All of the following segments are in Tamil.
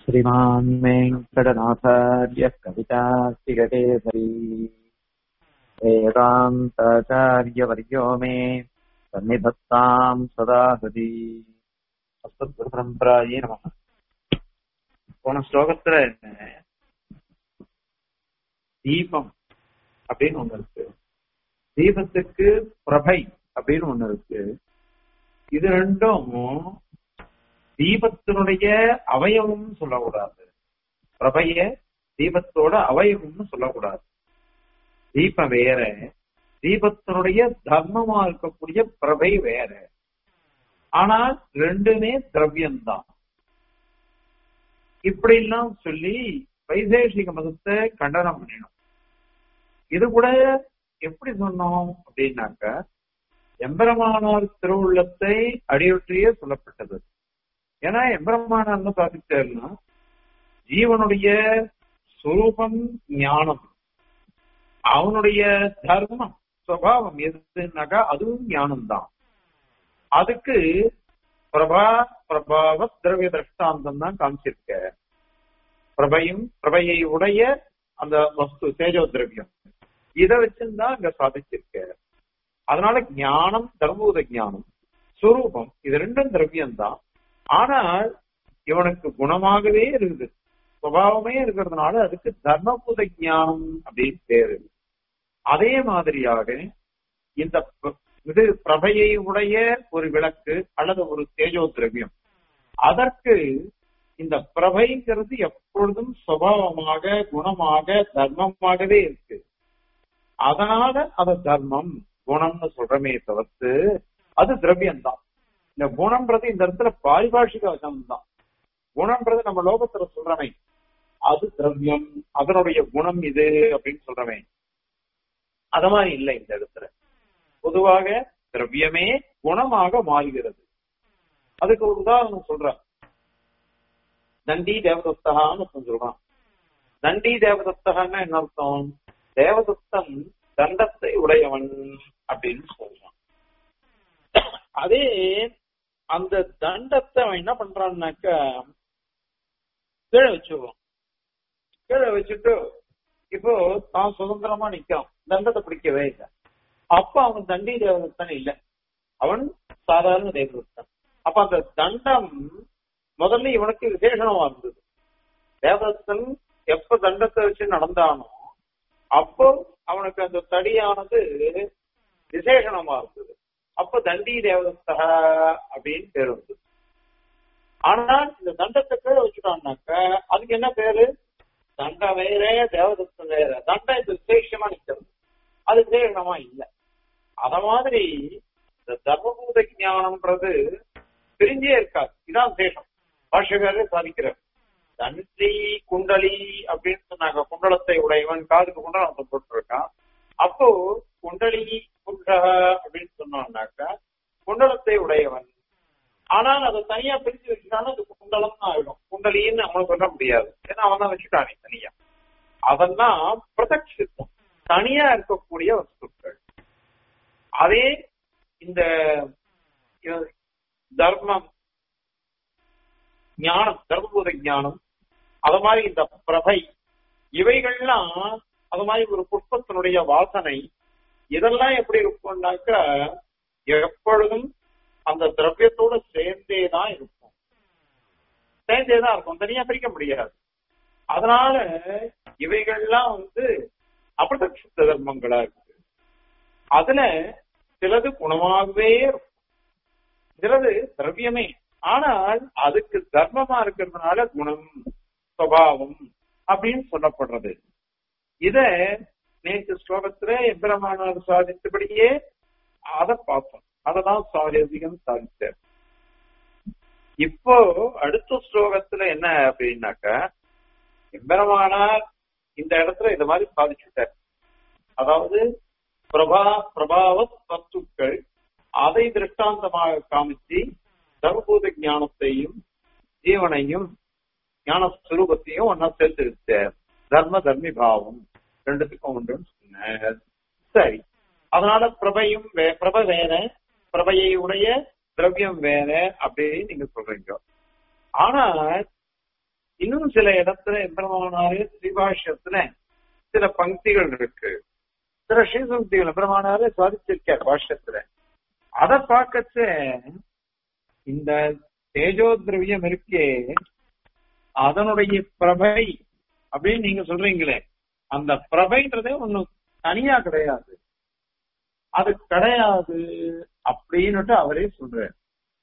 श्रीमान् वेङ्कटनाथार्यः कवितास्तिगतेसरी वेदान्ताचार्यवर्यो मे सन्निधत्ताम् सदा हृदि அஸ்மத்குருபரம்பராயே நம போன ஸ்லோகத்துல தீபம் அப்படின்னு ஒண்ணு இருக்கு தீபத்துக்கு பிரபை அப்படின்னு ஒண்ணு இருக்கு இது ரெண்டும் தீபத்தினுடைய அவயவம் சொல்லக்கூடாது பிரபைய தீபத்தோட அவயவம்னு சொல்லக்கூடாது தீபம் வேற தீபத்தினுடைய தர்மமா இருக்கக்கூடிய பிரபை வேற ஆனால் ரெண்டுமே திரவியம்தான் இப்படி எல்லாம் சொல்லி வைசேஷிக மதத்தை கண்டனம் பண்ணினோம் இது கூட எப்படி சொன்னோம் அப்படின்னாக்க எம்பெருமானார் திருவுள்ளத்தை அடியொற்றியே சொல்லப்பட்டது ஏன்னா எம்பெருமானார் சாதிச்சாருன்னா ஜீவனுடைய சுரூபம் ஞானம் அவனுடைய தர்மம் சுவாவம் எதுனாக்கா அதுவும் ஞானம் தான் அதுக்கு பிரபா பிரபாவ திரவிய திருஷ்டாந்தம் தான் காமிச்சிருக்க பிரபையும் பிரபையை உடைய அந்த வஸ்து தேஜோ திரவியம் இதை வச்சுதான் இங்க சாதிச்சிருக்க அதனால ஞானம் தர்மபூத ஞானம் சுரூபம் இது ரெண்டும் திரவியம் தான் ஆனால் இவனுக்கு குணமாகவே இருக்குது சுபாவமே இருக்கிறதுனால அதுக்கு தர்மபூத ஞானம் அப்படின்னு பேரு அதே மாதிரியாக இந்த இது பிரபையை உடைய ஒரு விளக்கு அல்லது ஒரு தேஜோ திரவியம் அதற்கு இந்த பிரபைங்கிறது எப்பொழுதும் சுபாவமாக குணமாக தர்மமாகவே இருக்கு அதனால அது தர்மம் குணம்னு சொல்றமே தவிர்த்து அது திரவியம் தான் இந்த குணம்ன்றது இந்த இடத்துல பாரிபாஷிக வசம் தான் குணம்ன்றது நம்ம லோகத்துல சொல்றமே அது திரவியம் அதனுடைய குணம் இது அப்படின்னு சொல்றமே அத மாதிரி இல்லை இந்த இடத்துல பொதுவாக திரவியமே குணமாக மாறுகிறது அதுக்கு ஒரு உதாரணம் சொல்ற தண்டி தேவதத்தகான்னு சொல்றான் தண்டி தேவதத்தகன்னா என்ன அர்த்தம் தேவதத்தன் தண்டத்தை உடையவன் அப்படின்னு சொல்றான் அதே அந்த தண்டத்தை அவன் என்ன பண்றான்னாக்க கீழே வச்சுருவான் கீழே வச்சுட்டு இப்போ தான் சுதந்திரமா நிக்கான் தண்டத்தை பிடிக்கவே இல்லை அப்ப அவன் தண்டி தேவதத்தன் இல்ல அவன் சாதாரண தேவதத்தன் அப்ப அந்த தண்டம் முதல்ல இவனுக்கு விசேஷமா இருந்தது தேவதத்தன் எப்ப தண்டத்தை வச்சு நடந்தானோ அப்போ அவனுக்கு அந்த தடியானது விசேஷணமா இருந்தது அப்ப தண்டி தேவதத்தக அப்படின்னு பேர் வந்தது ஆனால் இந்த தண்டத்தை கீழே வச்சுட்டான்னாக்க அதுக்கு என்ன பேரு தண்டம் வேற தேவதத்தன் வேற தண்டம் இது விசேஷமா நிக்கிறது அது விசேஷமா இல்லை அத மாதிரி இந்த தர்மபூத ஞானம்ன்றது பிரிஞ்சே இருக்காது இதான் விசேஷம் பாஷகாரே சாதிக்கிறார் தண்டி குண்டலி அப்படின்னு சொன்னாங்க குண்டலத்தை உடையவன் காதுக்கு குண்டலத்தை போட்டிருக்கான் அப்போ குண்டலி குண்டக அப்படின்னு சொன்னான்னாக்கா குண்டலத்தை உடையவன் ஆனால் அதை தனியா பிரிச்சு வச்சுட்டாலும் அது குண்டலம் தான் ஆயிடும் குண்டலின்னு அவனுக்கு சொல்ல முடியாது ஏன்னா அவன் தான் வச்சுட்டானே தனியா அதெல்லாம் பிரதக் சித்தம் தனியா இருக்கக்கூடிய வஸ்துக்கள் அதே இந்த தர்மம் ஞானம் தர்மபூத ஞானம் அது மாதிரி இந்த பிரபை இவைகள்லாம் அது மாதிரி ஒரு புஷ்பத்தினுடைய வாசனை இதெல்லாம் எப்படி இருக்கும்னாக்க எப்பொழுதும் அந்த திரவியத்தோட சேர்ந்தே தான் இருக்கும் சேர்ந்தே தான் இருக்கும் தனியா பிரிக்க முடியாது அதனால இவைகள்லாம் வந்து அபிரதட்சித்த தர்மங்களா இருக்கு அதுல சிலது குணமாகவே இருக்கும் சிலது திரவியமே ஆனால் அதுக்கு தர்மமா இருக்கிறதுனால குணம் சுவாவம் அப்படின்னு சொல்லப்படுறது இத நேற்று ஸ்லோகத்துல எம்பிரமானார் சாதித்தபடியே அதை பார்த்தோம் அததான் சாரதிகம் சாதித்தார் இப்போ அடுத்த ஸ்லோகத்துல என்ன அப்படின்னாக்க எம்பெருமானார் இந்த இடத்துல இந்த மாதிரி சாதிச்சுட்டார் அதாவது பிரபா பிரபாவ தத்துக்கள் அதை திருஷ்டாந்தமாக காமிச்சு தர்மபூத ஞானத்தையும் ஜீவனையும் ஞான சுரூபத்தையும் ஒன்னா சேர்த்து வச்சார் தர்ம தர்மி பாவம் ரெண்டுத்துக்கும் உண்டுன்னு சொன்னார் சரி அதனால பிரபையும் பிரப வேற பிரபையை உடைய திரவியம் வேற அப்படின்னு நீங்க சொல்றீங்க ஆனா இன்னும் சில இடத்துல எம்பெருமானாரு ஸ்ரீபாஷ்யத்துல சில பங்கிகள் இருக்கு சில ஸ்ரீசக்திகள் எம்பெருமானாரு சாதிச்சிருக்கார் பாஷ்யத்துல அதை பார்க்கச்ச இந்த தேஜோ திரவியம் இருக்கே அதனுடைய பிரபை அப்படின்னு நீங்க சொல்றீங்களே அந்த பிரபைன்றதே ஒண்ணு தனியா கிடையாது அது கிடையாது அப்படின்னுட்டு அவரே சொல்றாரு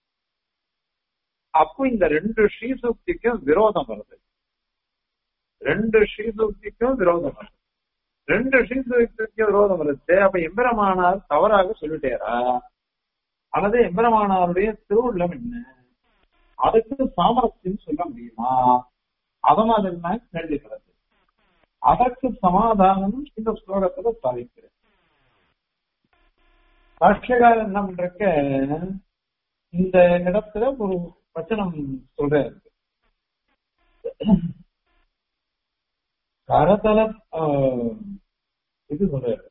அப்போ இந்த ரெண்டு ஸ்ரீசூக்திக்கும் விரோதம் வருது ரெண்டு ஸ்ரீசூக்திக்கும் விரோதம் வருது ரெண்டு ஸ்ரீசூக்திக்கும் விரோதம் வருது அப்ப எம்பெருமானார் தவறாக சொல்லிட்டேரா அல்லது எம்பெருமானாருடைய திருவுள்ளம் என்ன அதுக்கு சாமரஸ்யம் சொல்ல முடியுமா அத மாதிரி தான் கேள்விப்படுது அதற்கு சமாதானம் இந்த ஸ்லோகத்துல சாதிக்கிறேன் பாஷ்யகாரர் என்ன பண்றக்க இந்த இடத்துல ஒரு வச்சனம் சொல்றாரு கரதல ஆஹ், இது சொல்றாரு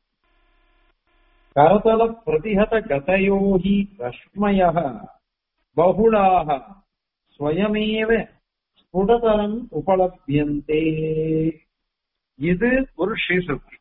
கரதல பிரதிஹத கதயோஹி ரஷ்மய பகுளாக ஸ்வயமேவ ஸ்புடதரம் உபலபியந்தே இது ஒரு ஸ்ரீசக்தி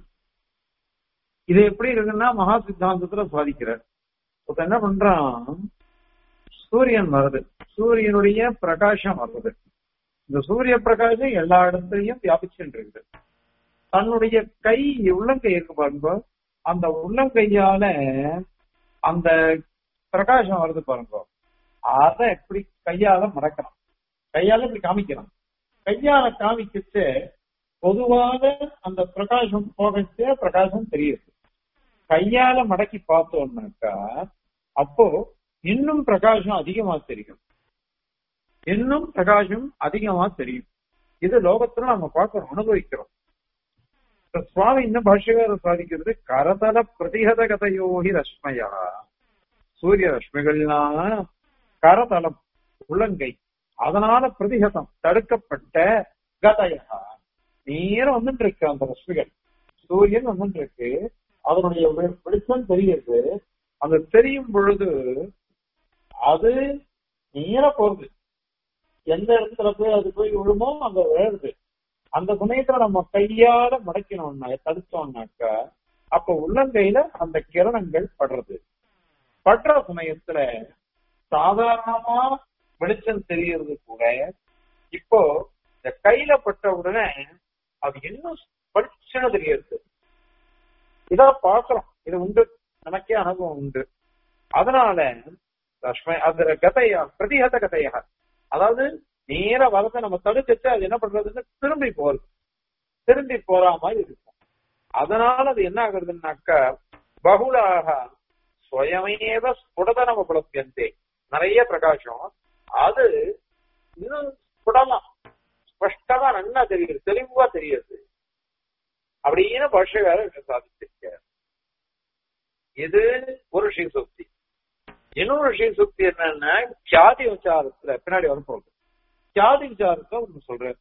இது எப்படி இருக்குன்னா மகா சித்தாந்தத்துல சாதிக்கிறார் இப்ப என்ன பண்றான் சூரியன் வருது சூரியனுடைய பிரகாசம் வருது இந்த சூரிய பிரகாசம் எல்லா இடத்துலயும் வியாபிச்சுட்டு இருக்குது தன்னுடைய கை உள்ளங்கை இருக்கு பாருங்க அந்த உள்ளங்கையால அந்த பிரகாசம் வருது பாருங்க அதை எப்படி கையால மறக்கலாம் கையால இப்படி காமிக்கலாம் கையால காமிக்கிச்சு பொதுவாக அந்த பிரகாசம் போகச்சே பிரகாசம் தெரியுது கையால மடக்கி பார்த்தோம்னாக்கா அப்போ இன்னும் பிரகாசம் அதிகமா தெரியும் இன்னும் பிரகாசம் அதிகமா தெரியும் இது லோகத்துல நம்ம பார்க்கிறோம் அனுபவிக்கிறோம் இப்ப சுவாமி இன்னும் பாஷ்யகாரம் சாதிக்கிறது கரதல பிரதிகத கதையோகி ரஷ்மயா சூரிய ரஷ்மிகள்லாம் கரதலம் உள்ளங்கை அதனால பிரதிகதம் தடுக்கப்பட்ட கதையா நேரம் வந்துட்டு இருக்கு அந்த ரஷ்மிகள் சூரியன் வந்துட்டு இருக்கு அதனுடைய வெ- வெளிச்சம் தெரியுது அந்த தெரியும் பொழுது அது நேர போறது எந்த இடத்துல போய் அது போய் விழுமோ அங்க விழுது அந்த சமயத்துல நம்ம கையால மடக்கினோம்னா தடுத்தோம்னாக்கா அப்ப உள்ளங்கையில அந்த கிரணங்கள் படுறது படுற சமயத்துல சாதாரணமா வெளிச்சம் தெரியறது கூட இப்போ இந்த கையில பட்ட உடனே அது இன்னும் பளிச்சுன்னு தெரியுது இத பாக்குறோம் இது உண்டு நமக்கே அனுபவம் உண்டு அதனால ரஷ்ம அதுல கதையா பிரதிகத கதையா அதாவது நேர வரத நம்ம தடுக்கச்சு அது என்ன பண்றதுன்னு திரும்பி போறது திரும்பி போற மாதிரி இருக்கும் அதனால அது என்ன ஆகுறதுன்னாக்கா பகுலாக ஸ்வயமேவ ஸ்புடதனம் உபலபியந்தே நிறைய பிரகாசம் அது இன்னும் ஸ்புடமா ஸ்பஷ்டமா நல்லா தெரியுது தெளிவா தெரியுது அப்படின்னு பாஷகாரர் சாதிச்சிருக்கார் இது ஒரு ஸ்ரீசுக்தி இன்னொரு ஸ்ரீசுக்தி என்னன்னா கியாதி விசாரத்துல பின்னாடி வர போகுது கியாதி விசாரத்தை ஒண்ணு சொல்றேன்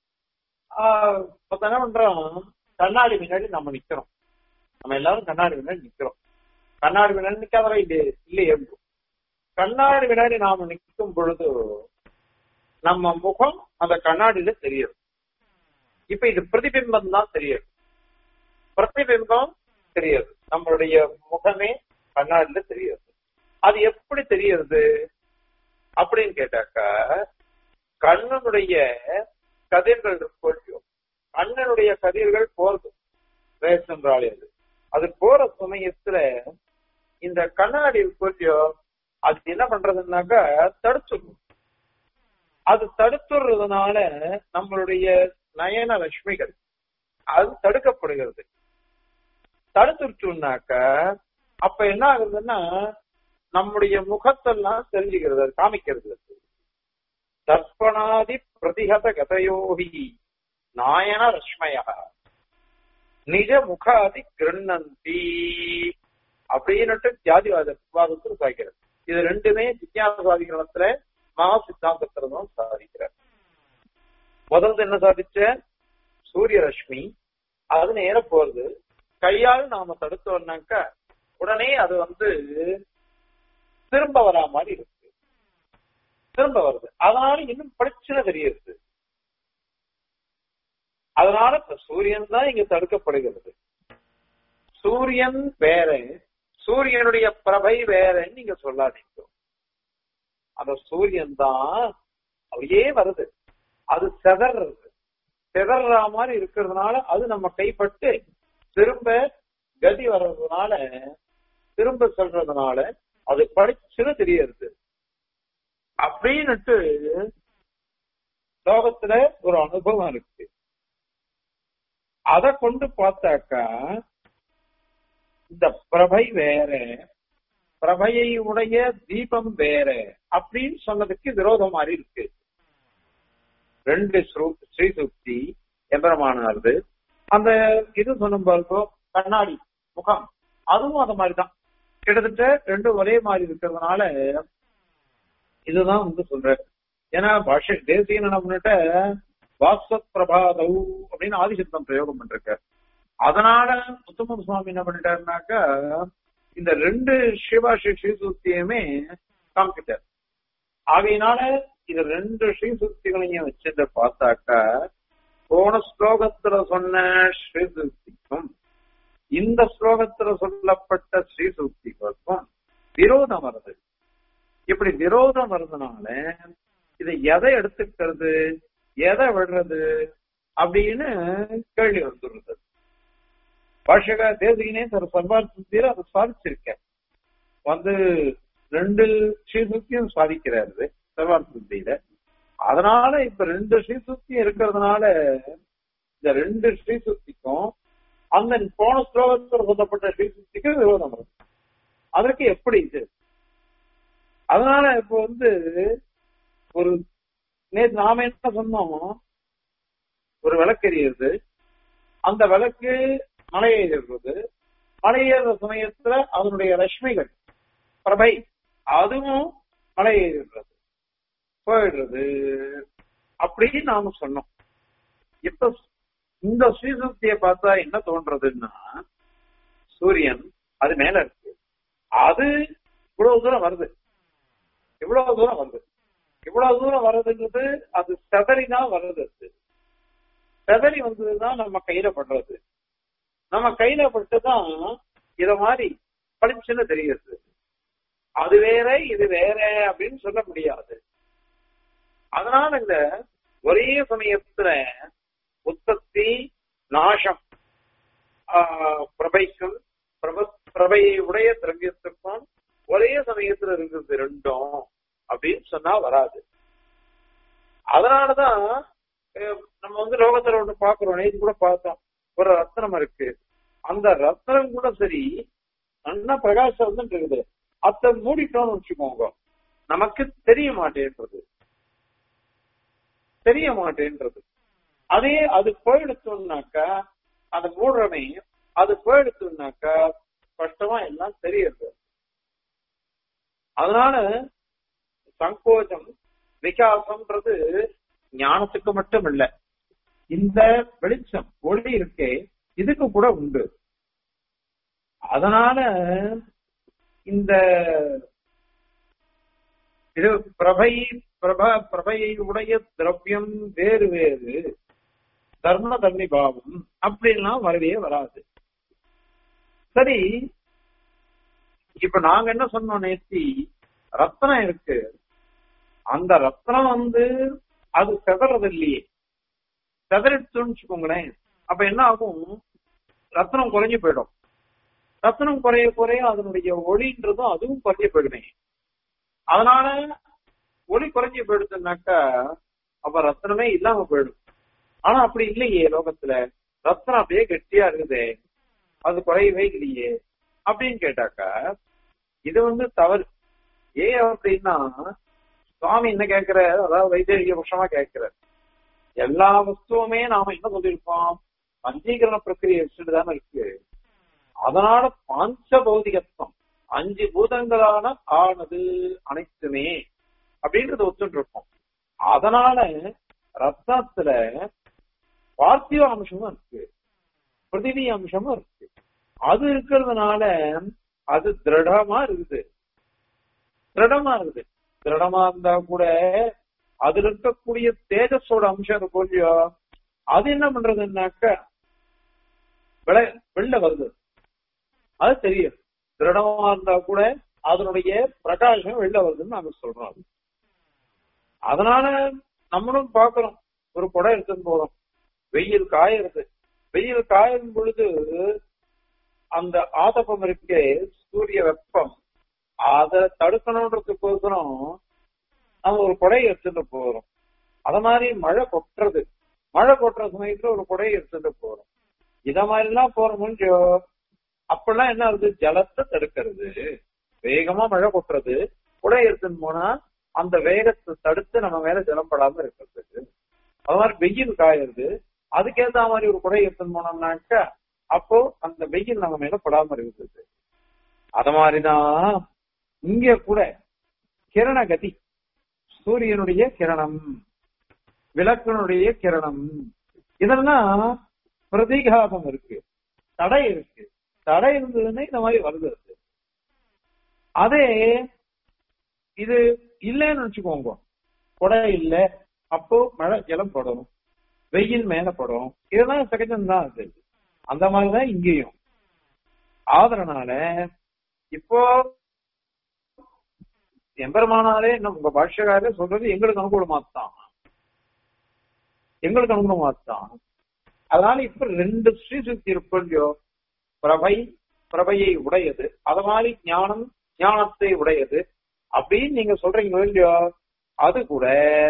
ஆஹ் இப்ப என்ன பண்றோம் கண்ணாடி முன்னாடி நம்ம நிக்கிறோம் நம்ம எல்லாரும் கண்ணாடி முன்னாடி நிக்கிறோம் கண்ணாடி முன்னாடி நிக்காதவா இல்லையே இல்லையே கண்ணாடி முன்னாடி நாம நிற்கும் பொழுது நம்ம முகம் அந்த கண்ணாடியில தெரியுது இப்ப இது பிரதிபிம்பம் தான் தெரியுது பிரதிபிம்பம் தெரியுது நம்மளுடைய முகமே கண்ணாடியில தெரியுது அது எப்படி தெரியுது அப்படின்னு கேட்டாக்கா கண்ணனுடைய கதிர்கள் இருக்கோ கண்ணனுடைய கதிர்கள் போறது ரேசன்றாலே அது அது போற சமயத்துல இந்த கண்ணாடி இருக்கோ அது என்ன பண்றதுன்னாக்கா தடுத்துடும் அது தடுத்துறதுனால நம்மளுடைய நயன லட்சுமிகள் அது தடுக்கப்படுகிறது தடுத்துருச்சுனாக்க அப்ப என்ன ஆகுதுன்னா நம்முடைய முகத்தெல்லாம் தெரிஞ்சுக்கிறது அது காமிக்கிறது அது. தர்ப்பணாதி பிரதிகத கதையோகி நாயன ரஷ்மயா நிஜ முகாதி கிருண்ணந்தி அப்படின்னுட்டு ஜாதிவாத விவாதத்தில் சாய்க்கிறது இது ரெண்டுமே விஞ்ஞானவாதிகளத்துல மகா சித்தாந்தத்திலும் சாதிக்கிறார் முதல்ல என்ன சாதிச்ச சூரிய ரஷ்மி அது நேர போறது கையால் நாம தடுத்தோம்னாக்கா உடனே அது வந்து திரும்ப வரா மாதிரி இருக்கு திரும்ப வருது அதனால இன்னும் படிச்சுன்னு தெரியுது அதனால இப்ப சூரியன் தான் இங்க தடுக்கப்படுகிறது சூரியன் வேற சூரியனுடைய பிரபை வேறன்னு நீங்க சொல்லாதீங்க அந்த சூரியன் தான் அப்படியே வருது அது செதறது செதற மாதிரி இருக்கிறதுனால அது நம்ம கைப்பட்டு திரும்ப கதி வர்றதுனால திரும்ப சொல்றதுனால அது படிச்சுன்னு தெரியறது அப்படின்னுட்டு லோகத்துல ஒரு அனுபவம் இருக்கு அதை கொண்டு பார்த்தாக்கா இந்த பிரபை வேற பிரபையை உடைய தீபம் வேற அப்படின்னு சொன்னதுக்கு விரோதம் மாதிரி இருக்கு ரெண்டு ஸ்ரீ சுக்தி எம்பரமானது அந்த இது சொன்ன பாருக்கோ கண்ணாடி முகம் அதுவும் அந்த மாதிரிதான் கிட்டத்தட்ட ரெண்டும் ஒரே மாதிரி இருக்கிறதுனால இதுதான் வந்து சொல்றேன் ஏன்னா பாஷ தேசியன் என்ன பண்ணிட்ட வாஸ்வத் பிரபாதவ் அப்படின்னு ஆதிசத்தம் பிரயோகம் பண்றார் அதனால முத்துமுத்து சுவாமி என்ன பண்ணிட்டாருனாக்கா இந்த ரெண்டு சிவாஷி ஸ்ரீசூக்தியுமே காமிக்கிட்டார் ஆகையினால இது ரெண்டு ஸ்ரீசூக்திகளையும் வச்சுட்டு பார்த்தாக்கா போன ஸ்லோகத்துல சொன்ன ஸ்ரீசூக்திக்கும் இந்த ஸ்லோகத்துல சொல்லப்பட்ட ஸ்ரீசூக்திகளுக்கும் விரோதம் வருது இப்படி விரோதம் வருதுனால இதை எதை எடுத்துக்கிறது எதை விடுறது அப்படின்னு கேள்வி வந்துடுறது பாஷக தேசிகனே தர சர்வார்த்தத்தில் அதை சாதிச்சிருக்க வந்து ரெண்டு ஸ்ரீசுத்தியும் சாதிக்கிறாரு சர்வார்த்தத்தில அதனால இப்ப ரெண்டு ஸ்ரீசுத்தியும் இருக்கிறதுனால இந்த ரெண்டு ஸ்ரீசுத்திக்கும் அந்த போன ஸ்லோகத்தில் சொல்லப்பட்ட ஸ்ரீசுத்திக்கும் விரோதம் வருது அதற்கு எப்படி இது அதனால இப்ப வந்து ஒரு நேற்று நாம என்ன சொன்னோம் ஒரு விளக்கு எரியுது அந்த விளக்கு மலை ஏறுறது மலை ஏறுற சமயத்துல அதனுடைய ரஷ்மிகள் பிரபை அதுவும் மலை ஏறுறது போயிடுறது அப்படின்னு நாம சொன்னோம் இப்ப இந்த ஸ்ரீசக்தியை பார்த்தா என்ன தோன்றதுன்னா சூரியன் அது மேல இருக்கு அது இவ்வளவு தூரம் வருது இவ்வளவு தூரம் வருது இவ்வளவு தூரம் வர்றதுங்கிறது அது செதறிதான் வர்றது அது செதறி வந்ததுதான் நம்ம கையில படுறது நம்ம கையில பட்டுதான் இத மாதிரி பளிச்சுன்னு தெரியுது அது வேற இது வேற அப்படின்னு சொல்ல முடியாது அதனால இந்த ஒரே சமயத்துல உற்பத்தி நாசம் பிரபைக்கும் பிரபையை உடைய திரவியத்துக்கும் ஒரே சமயத்துல இருக்கிறது ரெண்டும் அப்படின்னு சொன்னா வராது அதனாலதான் நம்ம வந்து லோகத்துல ஒண்ணு பாக்குறோம் நேற்று கூட பார்த்தோம் ஒரு ரத்னம் இருக்கு அந்த ரத்னம் கூட சரி நல்லா பிரகாசம் வந்து இருக்குது அத்தை மூடிட்டோம்னு வச்சுக்கோங்க நமக்கு தெரிய மாட்டேன்றது தெரிய மாட்டேன்றது அதே அது போயிடுத்தோம்னாக்கா அந்த மூடுறமே அது போயிடுத்தோம்னாக்கா ஸ்பஷ்டமா எல்லாம் தெரியுது அதனால சங்கோஜம் விகாசம்ன்றது ஞானத்துக்கு மட்டும் இல்ல இந்த வெளிச்சம் ஒளி இருக்கே இதுக்கு கூட உண்டு அதனால இந்த இது பிரபை பிரப பிரபையை உடைய திரவியம் வேறு வேறு தர்ம தர்மி பாவம் அப்படின்லாம் வரவே வராது சரி இப்ப நாங்க என்ன சொன்னோம் நேத்தி ரத்னம் இருக்கு அந்த ரத்னம் வந்து அது செதறது இல்லையே செதறிடுச்சுன்னு வச்சுக்கோங்களேன் அப்ப என்ன ஆகும் ரத்னம் குறைஞ்சு போயிடும் ரத்னம் குறைய குறைய அதனுடைய ஒளின்றதும் அதுவும் குறைஞ்சு போயிடுமே அதனால ஒளி குறைஞ்சு போயிடுச்சுனாக்கா அப்ப ரத்னமே இல்லாம போயிடும் ஆனா அப்படி இல்லையே லோகத்துல ரத்னம் அப்படியே கெட்டியா இருக்குதே அது குறையவே இல்லையே அப்படின்னு கேட்டாக்கா இது வந்து தவறு ஏன் அப்படின்னா சுவாமி என்ன கேட்கிற அதாவது வைத்திய பட்சமா கேட்கிற எல்லா வஸ்துவுமே நாம என்ன சொல்லியிருக்கோம் பஞ்சீகரண பிரக்கிரியை வச்சுட்டு தானே இருக்கு அதனால பாஞ்ச பௌதிகத்துவம் அஞ்சு பூதங்களான ஆனது அனைத்துமே அப்படின்றத ஒத்துட்டு இருக்கோம் அதனால ரத்னத்துல பார்த்திவ அம்சமும் இருக்கு பிருத்திவி அம்சமும் இருக்கு அது இருக்கிறதுனால அது திருடமா இருக்குது திருடமா இருக்குது திருடமா இருந்தா கூட அதுல இருக்கக்கூடிய தேஜஸோட அம்சம் இருக்கும் இல்லையோ அது என்ன பண்றதுன்னாக்க விள வெளில வருது அது தெரியும் திருடமா இருந்தா கூட அதனுடைய பிரகாசம் வெளில வருதுன்னு நாங்க சொல்றோம் அது. அதனால நம்மளும் பாக்குறோம் ஒரு குடம் எடுத்துன்னு போறோம் வெயில் காயறது வெயில் காயும் பொழுது அந்த ஆதப்பம் இருக்கே சூரிய வெப்பம் அதை தடுக்கணுன்றதுக்கோசரம் நம்ம ஒரு குடையை எடுத்துட்டு போறோம் அத மாதிரி மழை கொட்டுறது மழை கொட்டுற சமயத்துல ஒரு குடையை எடுத்துட்டு போறோம் இத மாதிரி எல்லாம் போற முடிஞ்சோ அப்பெல்லாம் என்ன ஆகுது ஜலத்தை தடுக்கிறது வேகமா மழை கொட்டுறது குடை எடுத்துன்னு போனா அந்த வேகத்தை தடுத்து நம்ம மேல ஜலம் படாம இருக்கிறதுக்கு அது மாதிரி வெயில் காயுறது அதுக்கேத்த மாதிரி ஒரு குடை எடுத்துன்னு போனோம்னாக்கா அப்போ அந்த வெயில் நம்ம மேல படாம இருக்குது அத மாதிரிதான் இங்க கூட கிரண கதி சூரியனுடைய கிரணம் விளக்கனுடைய கிரணம் இதெல்லாம் பிரதிகாதம் இருக்கு தடை இருக்கு தடை இருந்ததுன்னா இந்த மாதிரி வருது அது. அதே இது இல்லைன்னு வச்சுக்கோங்க கொடை இல்ல அப்போ மழை ஜலம் படும் வெயில் மேல படும் இதெல்லாம் சகஜம் தான் அது அந்த மாதிரிதான் இங்கேயும் ஆதரனால இப்போ எம்பெருமானாலே நம்ம உங்க பாஷ்யக்காரே சொல்றது எங்களுக்கு அனுகூலமாத்தான் எங்களுக்கு அனுகூலமாத்தான் அதனால இப்ப ரெண்டு ஸ்ரீசுக்தி இருக்கு இல்லையோ பிரபை பிரபையை உடையது அத மாதிரி ஞானம் ஞானத்தை உடையது அப்படின்னு நீங்க சொல்றீங்க இல்லையோ அது கூட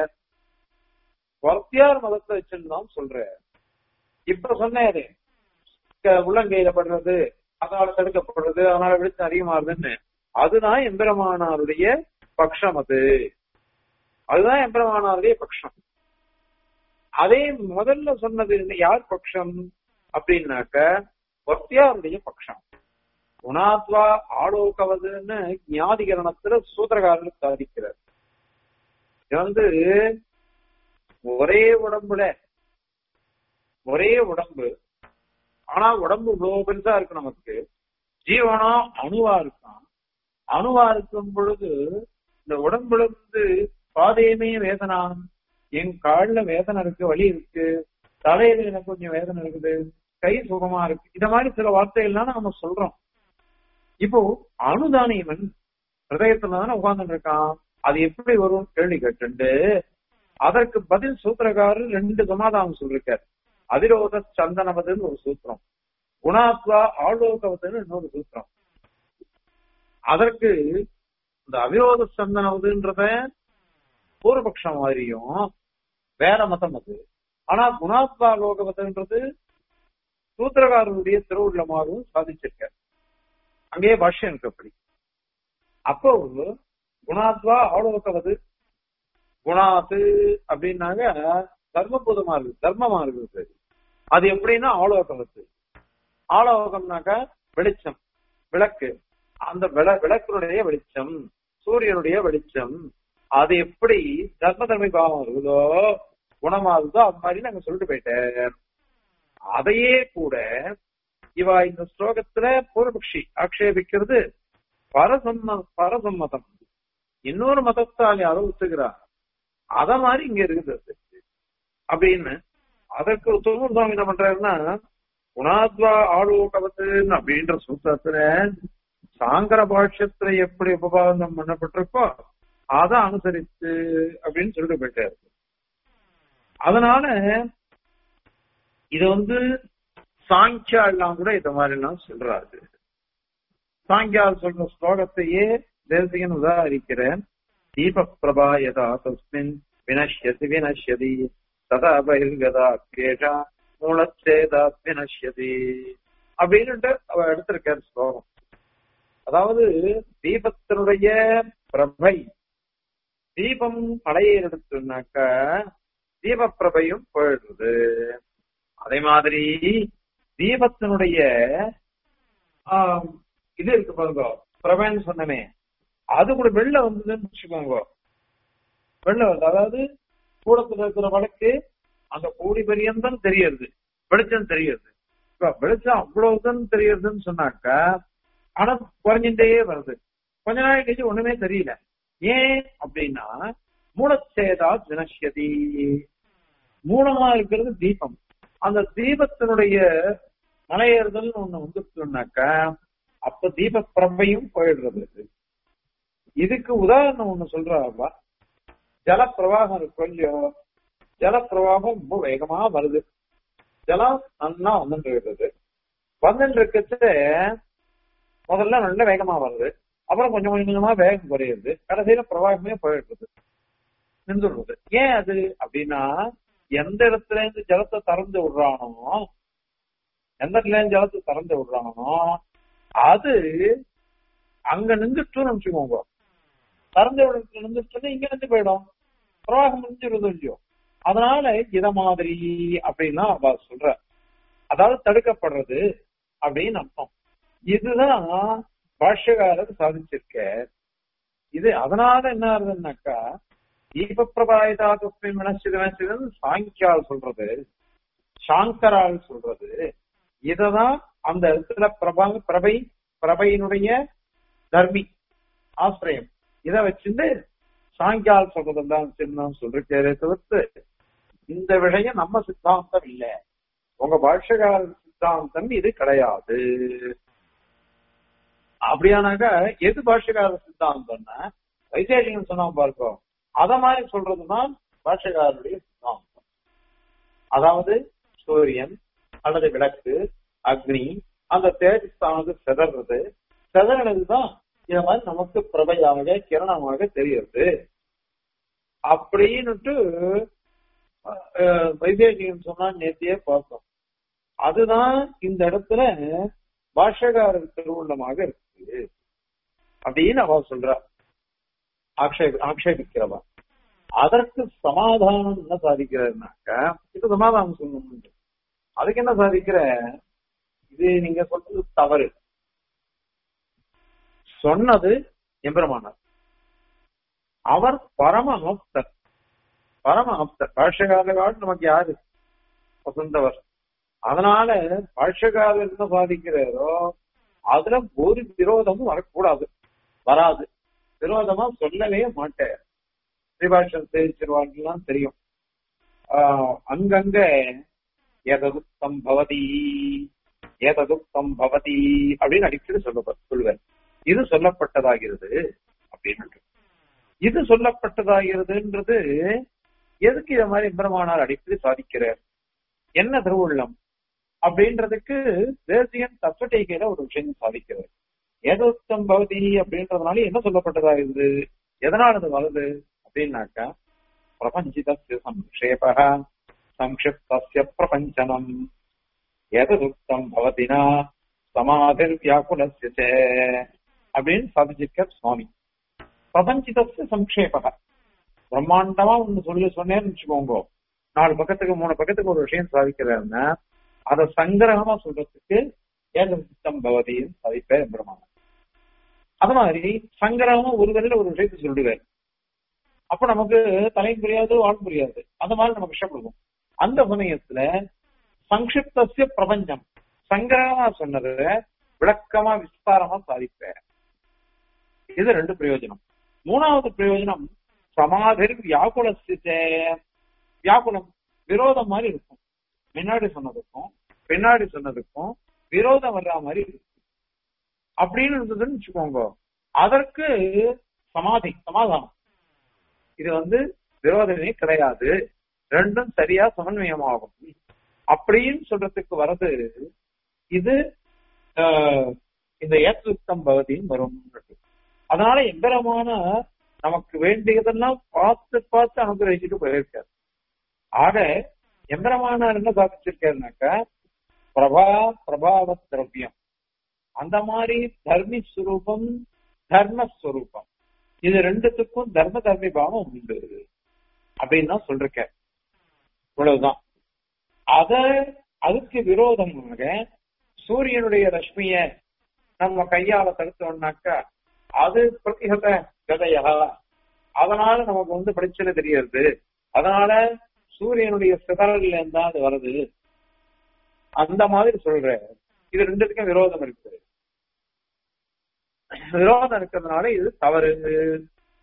வர்த்தியார் மதத்தை வச்சுன்னு தான் சொல்றேன் இப்ப சொன்னேன் உள்ளங்கையில படுறது அதனால தடுக்கப்படுறது அதனால வெளிச்சம் அதிகமாகுதுன்னு அதுதான் எம்பெருமானாருடைய பட்சம் அது அதுதான் எம்பெருமானாருடைய பட்சம் அதே முதல்ல சொன்னது என்ன யார் பட்சம் அப்படின்னாக்க வர்த்தியாருடைய பட்சம் குணாத்வா ஆலோகவதுன்னு ஞாதிகரணத்துல சூத்திரகாரர் சாதிக்கிறார் இது வந்து ஒரே உடம்புல ஒரே உடம்பு ஆனா உடம்பு இவ்வளவு பெருசா இருக்கு நமக்கு ஜீவனா அணுவா இருக்கான் அணுவா இருக்கும் பொழுது இந்த உடம்புல இருந்து பாதையுமே வேதனா என் கால்ல வேதனை இருக்கு வலி இருக்கு தலையில எனக்கு கொஞ்சம் வேதனை இருக்குது கை சுகமா இருக்கு இந்த மாதிரி சில வார்த்தைகள்லாம் நம்ம சொல்றோம் இப்போ அணுதானியவன் ஹிருதயத்துல தானே உட்கார்ந்துட்டு இருக்கான் அது எப்படி வரும் கேள்வி கேட்டு அதற்கு பதில் சூத்திரக்காரர் ரெண்டு சமாதானம் சொல்லிருக்காரு அதிரோத சந்தனவதுன்னு ஒரு சூத்திரம் குணாத்வா ஆலோகவதுன்னு இன்னொரு சூத்திரம் அதற்கு இந்த அவிரோத சந்தனவதுன்றத பூர்வபக்ஷம் மாதிரியும் வேற மதம் அது ஆனா குணாத்வா லோகவதுன்றது சூத்திரகாரருடைய திருவுள்ளமாகவும் சாதிச்சிருக்காரு அங்கேயே பாஷ்யம் இருக்கு அப்படி அப்போ குணாத்வா ஆலோகவது குணாத்து அப்படின்னாங்க தர்மபூதமா இருக்கு தர்மமா இருக்குது அது எப்படின்னா ஆலோகவத்து ஆலோகம்னாக்க வெளிச்சம் விளக்கு அந்த விள விளக்கினுடைய வெளிச்சம் சூரியனுடைய வெளிச்சம் அது எப்படி தர்ம தர்மை பாவம் இருக்குதோ குணமாகுதோ அது மாதிரி நாங்க சொல்லிட்டு போயிட்டேன் அதையே கூட இவா இந்த ஸ்லோகத்துல பூர்வபக்ஷி ஆக்ஷேபிக்கிறது பரசம்ம பரசம்மதம் இன்னொரு மதத்தால் யாரோ ஒத்துக்கிறார் அத மாதிரி இங்க இருக்குது அது. அப்படின்னு அதற்கு தொண்ணூறு சுவாமி என்ன பண்றாருன்னா குணாத்வா ஆளுகவத்துன்னு அப்படின்ற சூத்திரத்துல சாங்கர பாஷ்யத்துல எப்படி உபபாதம் பண்ணப்பட்டிருக்கோ அதை அனுசரித்து அப்படின்னு சொல்லிட்டு போயிட்டாரு அதனால இது வந்து சாங்கியா எல்லாம் கூட இந்த மாதிரி எல்லாம் சொல்றாரு சாங்கியா சொல்ற ஸ்லோகத்தையே தேசிகன் உதாரிக்கிறேன் தீப பிரபா யதா தஸ்மின் வினஷ்யதி வினஷ்யதி ததா பகிர்கதா கேஷா மூலச்சேதா வினஷ்யதி அப்படின்னுட்டு அவ எடுத்திருக்காரு ஸ்லோகம் அதாவது தீபத்தினுடைய பிரபை தீபம் படையை எடுத்துனாக்க தீபப்பிரபையும் போயிடுறது அதே மாதிரி தீபத்தினுடைய ஆஹ், இது இருக்கு பாருங்க பிரபைன்னு சொன்னமே அது கூட வெளில வந்ததுன்னு வச்சுக்கோங்க வெளில வருது அதாவது கூடத்துல இருக்கிற வழக்கு அந்த கூடி பரியந்தம் தெரியறது வெளிச்சம் தெரியறது இப்ப வெளிச்சம் அவ்வளவுதான் தெரியறதுன்னு சொன்னாக்கா ஆனா குறைஞ்சிட்டே வருது கொஞ்ச நாள் கழிச்சு ஒண்ணுமே தெரியல ஏன் அப்படின்னா மூலச்சேதா தினஷ்யதி மூலமா இருக்கிறது தீபம் அந்த தீபத்தினுடைய மலையேறுதல் ஒண்ணு வந்துச்சுனாக்கா அப்ப தீப பிரபையும் போயிடுறது இதுக்கு உதாரணம் ஒண்ணு சொல்றாப்பா ஜல பிரவாகம் இருக்கும் இல்லையோ ஜல பிரவாகம் ரொம்ப வேகமா வருது ஜலம் நல்லா வந்துட்டு இருக்குது வந்துட்டு இருக்கிறது முதல்ல நல்ல வேகமா வருது அப்புறம் கொஞ்சம் கொஞ்சமா வேகம் குறையுது கடைசியில பிரவாகமே போயிடுறது நின்றுடுறது ஏன் அது அப்படின்னா எந்த இடத்துல இருந்து ஜலத்தை திறந்து விடுறானோ எந்த இடத்துல இருந்து ஜலத்தை திறந்து விடுறானோ அது அங்க நின்றுட்டுன்னு வச்சுக்கோங்க திறந்த இடத்துல நின்றுட்டுன்னு இங்க நின்று போயிடும் பிரவாகம் முடிஞ்சிருது இல்லையோ அதனால இத மாதிரி அப்படின்னா அவ சொல்ற அதாவது தடுக்கப்படுறது அப்படின்னு அர்த்தம் இதுதான் பாஷ்யகாரர் சாதிச்சிருக்க இது அதனால என்ன ஆகுதுன்னாக்கா தீப பிரபாயிதா துப்பின் மனசிதன் சாங்கியால் சொல்றது சாங்கரால் சொல்றது இததான் அந்த இடத்துல பிரபா பிரபை பிரபையினுடைய தர்மி ஆசிரியம் இத வச்சிருந்து சாங்கியால் சொல்றதெல்லாம் சின்னம் சொல்றே தவிர்த்து இந்த விஷயம் நம்ம சித்தாந்தம் இல்ல உங்க பாஷ்யகார சித்தாந்தம் இது கிடையாது அப்படியானாக்கா எது பாஷ்யகார சித்தாந்தம்னா வைசேஷிகன் சொன்னா பார்ப்போம் அத மாதிரி சொல்றதுதான் பாஷ்யகாரருடைய சித்தாந்தம் அதாவது சூரியன் அல்லது விளக்கு அக்னி அந்த தேஜஸ்தானது செதறது செதறதுதான் இத மாதிரி நமக்கு பிரபையாக கிரணமாக தெரியுது அப்படின்னுட்டு வைதேசிகன் சொன்னா நேத்தியே பார்த்தோம் அதுதான் இந்த இடத்துல பாஷகாரர் திருவுள்ளமாக இருக்கு அப்படின்னு அவ சொல்றா ஆக்ஷேப ஆக்ஷேபிக்கிறவா அதற்கு சமாதானம் என்ன சாதிக்கிறதுனாக்க இது சமாதானம் சொல்லணும் அதுக்கு என்ன சாதிக்கிற இது நீங்க சொல்றது தவறு சொன்னது எம்பெருமானார் அவர் பரம ஆப்தர் பரம ஆப்தர் பாஷ்யகாரர் நமக்கு யாரு வசந்தவர் அதனால பாஷ்யகாரர் என்ன சாதிக்கிறாரோ அதுல ஒரு விரோதமும் வரக்கூடாது வராது விரோதமா சொல்லவே மாட்டார் ஸ்ரீபாஷன் தெரிவிச்சிருவாங்கலாம் தெரியும் ஆஹ் அங்கங்க எததுக்தம் பவதி ஏததுக்தம் பவதி அப்படின்னு அடிக்கடி சொல்ல சொல்லுவேன் இது சொல்லப்பட்டதாகிறது அப்படின்னு இது சொல்லப்பட்டதாகிறதுன்றது எதுக்கு இத மாதிரி பிரமானார் அடிக்கடி சாதிக்கிறார் என்ன திருவுள்ளம் அப்படின்றதுக்கு தேசியன் தத்துவ ஒரு விஷயம் சாதிக்கிறார் ஏதோத்தம் பவதி அப்படின்றதுனால என்ன சொல்லப்பட்டதாகிறது எதனால அது வருது அப்படின்னாக்கா பிரபஞ்சிதஸ்ய சம்ஷேப சம்ஷிப்தஸ்ய பிரபஞ்சனம் எததுக்தம் பவதினா சமாதிர் வியாக்குலஸ்ய அப்படின்னு சாதிச்சிருக்க சுவாமி பிரபஞ்சிதஸ்ய சம்ஷேபக பிரம்மாண்டமா ஒண்ணு சொல்லி சொன்னேன்னு வச்சுக்கோங்க நாலு பக்கத்துக்கு மூணு பக்கத்துக்கு ஒரு விஷயம் சாதிக்கிறாருன்னா அதை சங்கிரகமா சொல்றதுக்கு ஏதம் பவதின்னு சாதிப்பேர் பிரம்மாண்டம் அது மாதிரி சங்கிரகமா ஒரு வரையில ஒரு விஷயத்தை சொல்லுவார் அப்ப நமக்கு தலை புரியாது வாழ் புரியாது அந்த மாதிரி நமக்கு கஷ்டப்படுவோம் அந்த சமயத்துல சங்கிப்தசிய பிரபஞ்சம் சங்கிரகமா சொன்னது விளக்கமா விஸ்தாரமா சாதிப்பேன் இது ரெண்டு பிரயோஜனம் மூணாவது பிரயோஜனம் சமாதிர் வியாக்குலசித்த வியாக்குலம் விரோதம் மாதிரி இருக்கும் முன்னாடி சொன்னதுக்கும் பின்னாடி சொன்னதுக்கும் விரோதம் வர்ற மாதிரி இருக்கும் அப்படின்னு இருந்ததுன்னு வச்சுக்கோங்க அதற்கு சமாதி சமாதானம் இது வந்து விரோதமே கிடையாது ரெண்டும் சரியா சமன்வயமாகும் அப்படின்னு சொல்றதுக்கு வர்றது இது இந்த ஏற்றுத்தம் பகுதியும் வரும் அதனால எம்பரமான நமக்கு வேண்டியதெல்லாம் பார்த்து பார்த்து அனுகிரகிச்சுட்டு போயிருக்காரு ஆக எம்பரமானார் என்ன சாதிச்சிருக்காருனாக்கா பிரபா பிரபாவ திரவியம் அந்த மாதிரி தர்மி ஸ்வரூபம் தர்மஸ்வரூபம் இது ரெண்டுத்துக்கும் தர்ம தர்மி பாவம் உண்டு அப்படின்னு தான் சொல்றேன் இவ்வளவுதான் அத அதுக்கு விரோதமாக சூரியனுடைய ரஷ்மிய நம்ம கையால தடுத்தோம்னாக்கா அது பிரதிகத கதையா அதனால நமக்கு வந்து பிரச்சனை தெரியாது அதனால சூரியனுடைய சிதறல்ல இருந்தா அது வருது அந்த மாதிரி சொல்ற இது ரெண்டுத்துக்கும் விரோதம் இருக்குது விரோதம் இருக்கிறதுனால இது தவறு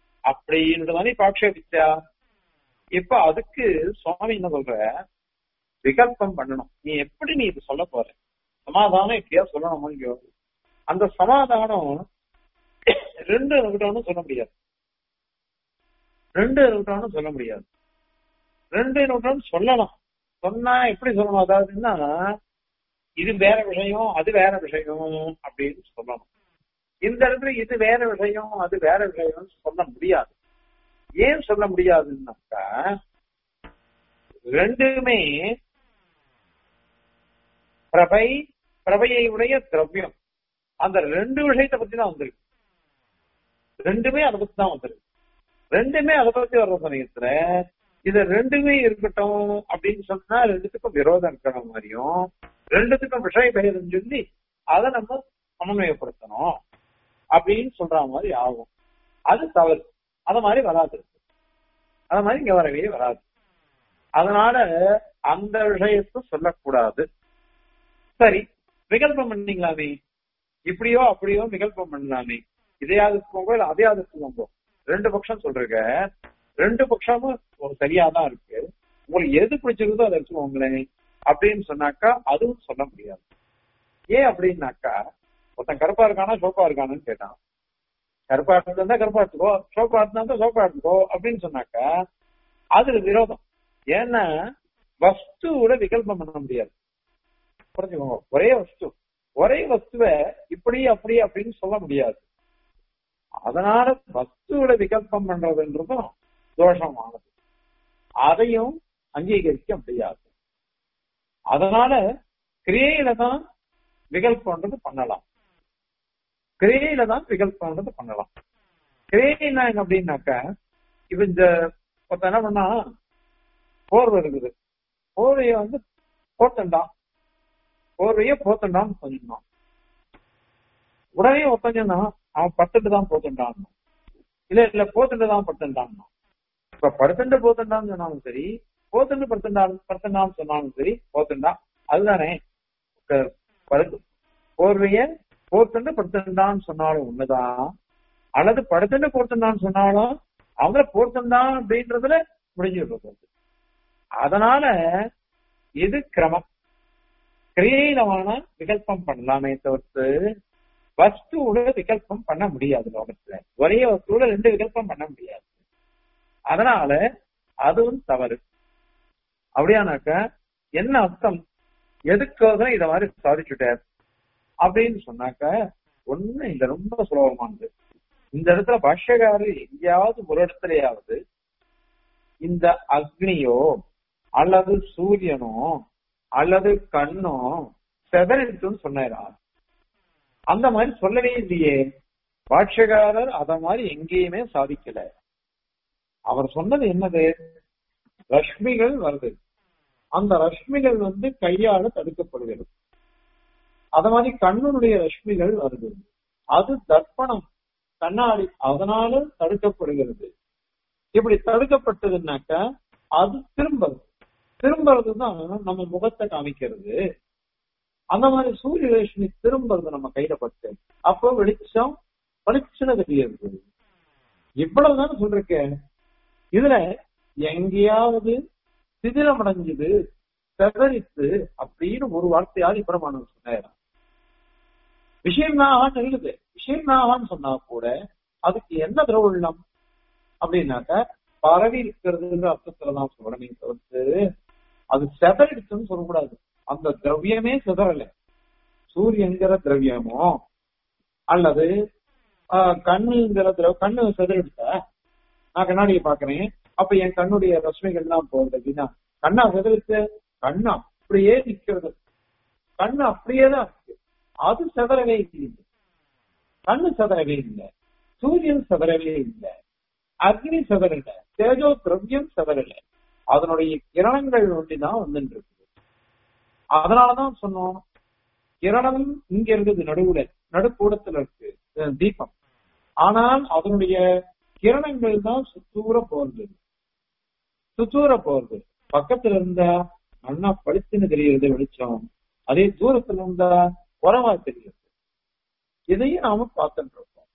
அப்படின்ற மாதிரி பாக்ஷேபிச்சா இப்ப அதுக்கு சுவாமி என்ன சொல்ற விகல்பம் பண்ணணும் நீ எப்படி நீ இது சொல்ல போற சமாதானம் எப்படியா சொல்லணும் இல்லையோ அந்த சமாதானம் ரெண்டு இருக்கட்டும்னு சொல்ல முடியாது ரெண்டு இருக்கட்டும்னு சொல்ல முடியாது ரெண்டு இருக்கட்டும்னு சொல்லலாம் சொன்னா எப்படி சொல்லணும் அதாவதுன்னா இது வேற விஷயம் அது வேற விஷயம் அப்படின்னு சொல்லணும் இந்த இடத்துல இது வேற விஷயம் அது வேற விஷயம்னு சொல்ல முடியாது ஏன் சொல்ல முடியாதுன்னாக்கா ரெண்டுமே பிரபை பிரபையை உடைய திரவியம் அந்த ரெண்டு விஷயத்தை பத்தி தான் வந்திருக்கு ரெண்டுமே அதை பத்தி தான் வந்திருக்கு ரெண்டுமே அதை பத்தி வர்ற சமயத்துல இது ரெண்டுமே இருக்கட்டும் அப்படின்னு சொன்னா ரெண்டுத்துக்கும் விரோதம் இருக்கிற மாதிரியும் ரெண்டுத்துக்கும் விஷய பெயர்னு சொல்லி அதை நம்ம சமன்வயப்படுத்தணும் அப்படின்னு சொல்ற மாதிரி ஆகும் அது தவறு அத மாதிரி வராது அத மாதிரி இங்க வரவே வராது அதனால அந்த விஷயத்தை சொல்லக்கூடாது சரி விகல்பம் பண்ணீங்களாமே இப்படியோ அப்படியோ விகல்பம் பண்ணலாமே இதையாவது போங்க இல்ல அதையாவது போங்க ரெண்டு பட்சம் சொல்றீங்க ரெண்டு பட்சமும் ஒரு சரியா தான் இருக்கு உங்களுக்கு எது பிடிச்சிருக்கோ அதை எடுத்துக்கோங்களேன் அப்படின்னு சொன்னாக்கா அதுவும் சொல்ல முடியாது ஏன் அப்படின்னாக்கா ஒருத்தன் கருப்பா இருக்கானா சோப்பா இருக்கானு கேட்டான் கருப்பா இருந்தா கருப்பா எடுத்துக்கோ சோப்பா இருந்தா சோப்பா எடுத்துக்கோ அப்படின்னு சொன்னாக்கா அதுல விரோதம் ஏன்னா வஸ்துவோட விகல்பம் பண்ண முடியாது புரிஞ்சுக்கோங்க ஒரே வஸ்து ஒரே வஸ்துவை இப்படி அப்படி அப்படின்னு சொல்ல முடியாது அதனால வஸ்துவோட விகல்பம் பண்றதுன்றதும் தோஷமானது அதையும் அங்கீகரிக்க முடியாது அதனால கிரியையில தான் விகல்பம்ன்றது பண்ணலாம் கிரியையில தான் விகல்பம்ன்றது பண்ணலாம் கிரியைனா என்ன அப்படின்னாக்கா இப்ப இந்த ஒருத்த என்ன பண்ணா போர்வை இருக்குது போர்வைய வந்து போத்தண்டான் போர்வைய போத்தண்டான்னு சொன்னான் உடனே ஒத்தஞ்சனா அவன் பத்துட்டு தான் போத்துட்டான் இல்ல இல்ல போத்துட்டு தான் படுத்துட்டான் இப்ப படுத்துட்டு போத்துட்டான்னு சொன்னாலும் சரி போத்துட்டு படுத்துட்டான் படுத்துட்டான்னு சொன்னாலும் சரி போத்துண்டா அதுதானே போர்வைய போத்துண்டு படுத்துட்டான்னு சொன்னாலும் ஒண்ணுதான் அல்லது படுத்துட்டு போத்துட்டான்னு சொன்னாலும் அவங்கள போர்த்தந்தான் அப்படின்றதுல முடிஞ்சிட்டு அதனால இது கிரமம் கிரியையிலமான விகல்பம் பண்ணலாமே தவிர்த்து வஸ்துவோட விகல்பம் பண்ண முடியாது லோகத்துல ஒரே வஸ்துவோட ரெண்டு விகல்பம் பண்ண முடியாது அதனால அதுவும் தவறு அப்படியானாக்க என்ன அர்த்தம் எதுக்காக இத மாதிரி சாதிச்சுட்டார் அப்படின்னு சொன்னாக்க ஒண்ணு இந்த ரொம்ப சுலபமானது இந்த இடத்துல பாஷ்யக்காரர் எங்கேயாவது ஒரு இடத்துலயாவது இந்த அக்னியோ அல்லது சூரியனோ அல்லது கண்ணோ செதறிட்டுன்னு சொன்னாரா அந்த மாதிரி சொல்லவே இல்லையே பாட்சகாரர் அத மாதிரி எங்கேயுமே சாதிக்கல அவர் சொன்னது என்னது ரஷ்மிகள் வருது அந்த ரஷ்மிகள் வந்து கையால தடுக்கப்படுகிறது அத மாதிரி கண்ணனுடைய ரஷ்மிகள் வருது அது தர்ப்பணம் கண்ணாடி அதனால தடுக்கப்படுகிறது இப்படி தடுக்கப்பட்டதுன்னாக்க அது திரும்பது திரும்புறது தான் நம்ம முகத்தை காமிக்கிறது அந்த மாதிரி சூரிய ரேஷ்மி திரும்புறது நம்ம கையில பட்டு அப்போ வெளிச்சம் வெளிச்சம் தெரியுது இவ்வளவுதான் சொல்றேன் இதுல எங்கேயாவது சிதிலம் அடைஞ்சது செதறித்து அப்படின்னு ஒரு வார்த்தையாவது பிரமாணம் சொன்னாராம் விஷயம்னாகான்னு இருக்குது விஷயம்னாகான்னு சொன்னா கூட அதுக்கு என்ன திரவுள்ளம் அப்படின்னாக்க பரவி இருக்கிறதுன்ற அர்த்தத்துலதான் சொல்லணுமே தவிர்த்து அது செதறிடுச்சுன்னு சொல்லக்கூடாது அந்த திரவியமே சிதறல சூரியங்கிற திரவியமோ அல்லது கண்ணுங்கிற திரவ கண்ணு சிதறிடுச்சா நான் கண்ணாடியை பாக்குறேன் அப்ப என் கண்ணுடைய ரஷ்மிகள் எல்லாம் போகுது அப்படின்னா கண்ணா சிதறிச்சு கண்ணு அப்படியே நிக்கிறது கண்ணு அப்படியே தான் இருக்கு அது சிதறவே இல்லை கண்ணு சிதறவே இல்லை சூரியன் சிதறவே இல்லை அக்னி சிதறல தேஜோ திரவியம் சிதறல அதனுடைய கிரணங்கள் ஒண்டிதான் வந்துட்டு இருக்குது அதனாலதான் சொன்னோம் கிரணம் இங்க இருக்குது நடுவுல நடுக்கூடத்துல இருக்கு தீபம் ஆனால் அதனுடைய கிரணங்கள் தான் சுத்தூர போறது சுத்தூர போறது பக்கத்துல இருந்தா நல்லா பளிச்சுன்னு தெரிகிறது வெளிச்சம் அதே தூரத்துல இருந்தா குறவா தெரிகிறது இதையும் நாம பார்த்துட்டு இருக்கோம்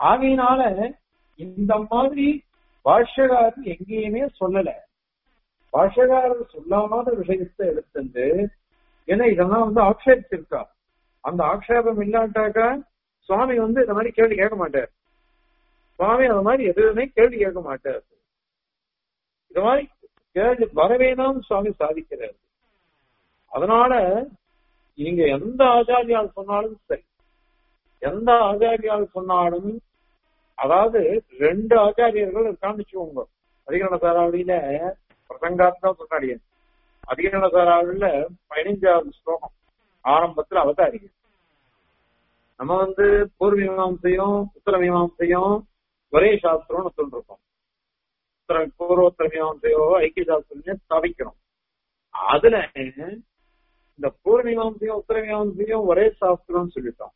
ஆகையினால இந்த மாதிரி பாஷ்யகாரன் எங்கேயுமே சொல்லல பாஷகாரர் சொல்லாத விஷயத்தை எடுத்துட்டு ஏன்னா இதெல்லாம் வந்து ஆக்ஷேபிச்சிருக்கா அந்த ஆக்ஷேபம் இல்லாட்டாக்கா சுவாமி வந்து இந்த மாதிரி கேள்வி கேட்க மாட்டார் சுவாமி அந்த மாதிரி எதுவுமே கேள்வி கேட்க மாட்டார் இந்த மாதிரி கேள்வி வரவே தான் சுவாமி சாதிக்கிறார் அதனால நீங்க எந்த ஆச்சாரியால் சொன்னாலும் சரி எந்த ஆச்சாரியால் சொன்னாலும் அதாவது ரெண்டு ஆச்சாரியர்கள் இருக்கான்னு வச்சுக்கோங்க அதிகரண சாராவளியில பிரசங்காத்மா சொன்னாடிய அதிகரண சாராவளியில பதினைஞ்சாவது ஸ்லோகம் ஆரம்பத்துல அவதாரிக நம்ம வந்து பூர்வ மீமாசையும் உத்தர மீமாசையும் ஒரே சாஸ்திரம்னு சொல்லிருக்கோம் உத்தர பூர்வோத்தர மீமாசையோ ஐக்கிய சாஸ்திரம் ஸ்தாபிக்கிறோம் அதுல இந்த பூர்வ மீமாசையும் உத்தர மீமாசையும் ஒரே சாஸ்திரம்னு சொல்லிட்டோம்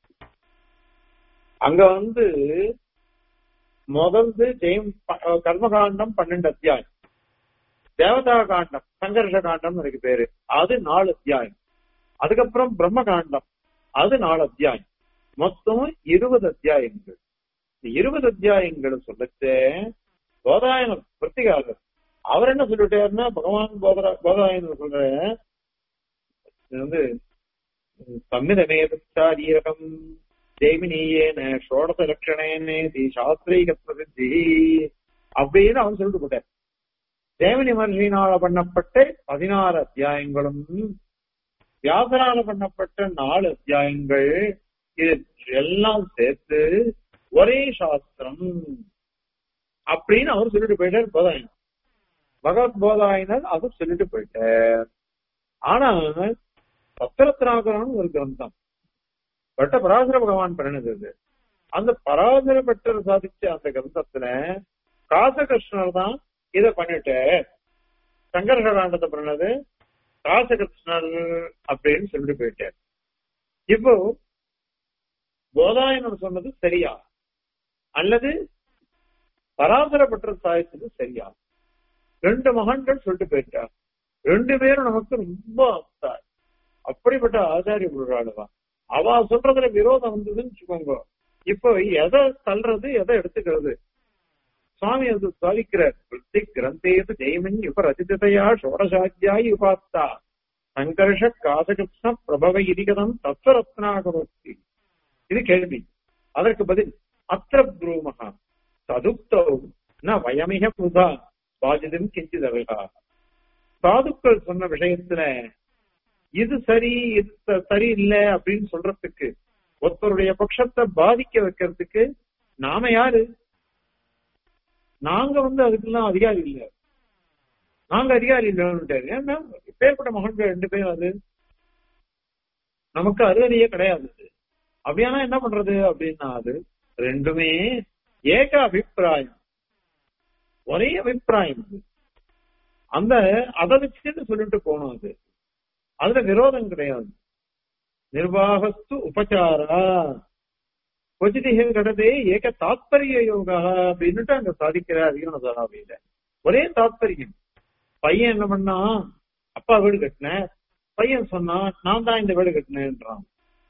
அங்க வந்து முதல்து ஜெயம் கர்மகாண்டம் பன்னெண்டு அத்தியாயம் தேவதா காண்டம் சங்கர்ஷ காண்டம் இருக்கு பேரு அது நாலு அத்தியாயம் அதுக்கப்புறம் பிரம்ம காண்டம் அது நாலு அத்தியாயம் மொத்தம் இருபது அத்தியாயங்கள் இந்த இருபது அத்தியாயங்களை சொல்லச்சு போதாயன பிரத்திகாரர் அவர் என்ன சொல்லிட்டாருன்னா பகவான் போதரா போதாயனர் சொல்ற இது வந்து சம்மிதமேதாரீரகம் ஜெய்மினியேன ஷோடச லட்சணேனே தி சாஸ்திரீக பிரசித்தி அப்படின்னு அவன் சொல்லிட்டு போட்டார் தேவனி மகர்ஷியினால பண்ணப்பட்ட பதினாறு அத்தியாயங்களும் வியாசரால பண்ணப்பட்ட நாலு அத்தியாயங்கள் இது எல்லாம் சேர்த்து ஒரே சாஸ்திரம் அப்படின்னு அவர் சொல்லிட்டு போயிட்டார் போதாயனர் பகவத் போதாயனர் அது சொல்லிட்டு போயிட்டார் ஆனா சத்திரத்னாகரன் ஒரு கிரந்தம் பட்ட பராசர பகவான் பண்ணினது அந்த பராசர பட்டர் சாதிச்ச அந்த கிரந்தத்துல காசகிருஷ்ணர் தான் இத பண்ணிட்டு சங்கர்ஷ காண்டத்தை பண்ணது காசகிருஷ்ணர் அப்படின்னு சொல்லிட்டு போயிட்டார் இப்போ போதாயனர் சொன்னது சரியா அல்லது பராசர பட்டர் சாதிச்சது சரியா ரெண்டு மகன்கள் சொல்லிட்டு போயிட்டார் ரெண்டு பேரும் நமக்கு ரொம்ப ஆப்தார் அப்படிப்பட்ட ஆச்சாரிய புருஷாளுதான் அவ சொல்றதுல விரோதம் வந்ததுன்னு வச்சுக்கோங்க இப்போ எதை தள்ளுறது எதை எடுத்துக்கிறது சுவாமி அது சாதிக்கிறார் விருத்தி கிரந்தேது ஜெயமன் இப்ப ரச்சிதையா ஷோடசாத்தியாயி உபாஸ்தா சங்கர்ஷ காசகிருஷ்ண பிரபவ இதிகதம் தத்வரத்னாகரோக்தி இது கேள்வி அதற்கு பதில் அத்திர ப்ரூமகா சதுப்தோ ந வயமிக புதா பாஜிதம் கிஞ்சித் அவைகா சாதுக்கள் சொன்ன விஷயத்துல இது சரி இது சரி இல்ல அப்படின்னு சொல்றதுக்கு ஒருத்தருடைய பட்சத்தை பாதிக்க வைக்கிறதுக்கு நாம யாரு நாங்க வந்து அதுக்கெல்லாம் அதிகாரி இல்ல நாங்க அதிகாரி இல்லைன்னு ஏன்னா பேர்பட்ட மகன்கள் ரெண்டு பேரும் அது நமக்கு அருகதையே கிடையாது அப்படியானா என்ன பண்றது அப்படின்னா அது ரெண்டுமே ஏக அபிப்பிராயம் ஒரே அபிப்பிராயம் அது அந்த அதை வச்சுட்டு சொல்லிட்டு போனோம் அது அதுல விரோதம் கிடையாது நிர்வாகஸ்து உபச்சாரா கொச்சிதிகள் கடதே ஏக தாத்பரிய யோகா அப்படின்னுட்டு அங்க சாதிக்கிற அதிகம் சாராவையில ஒரே தாத்பரியம் பையன் என்ன பண்ணா அப்பா வீடு கட்டின பையன் சொன்னா நான் தான் இந்த வீடு கட்டினேன்றான்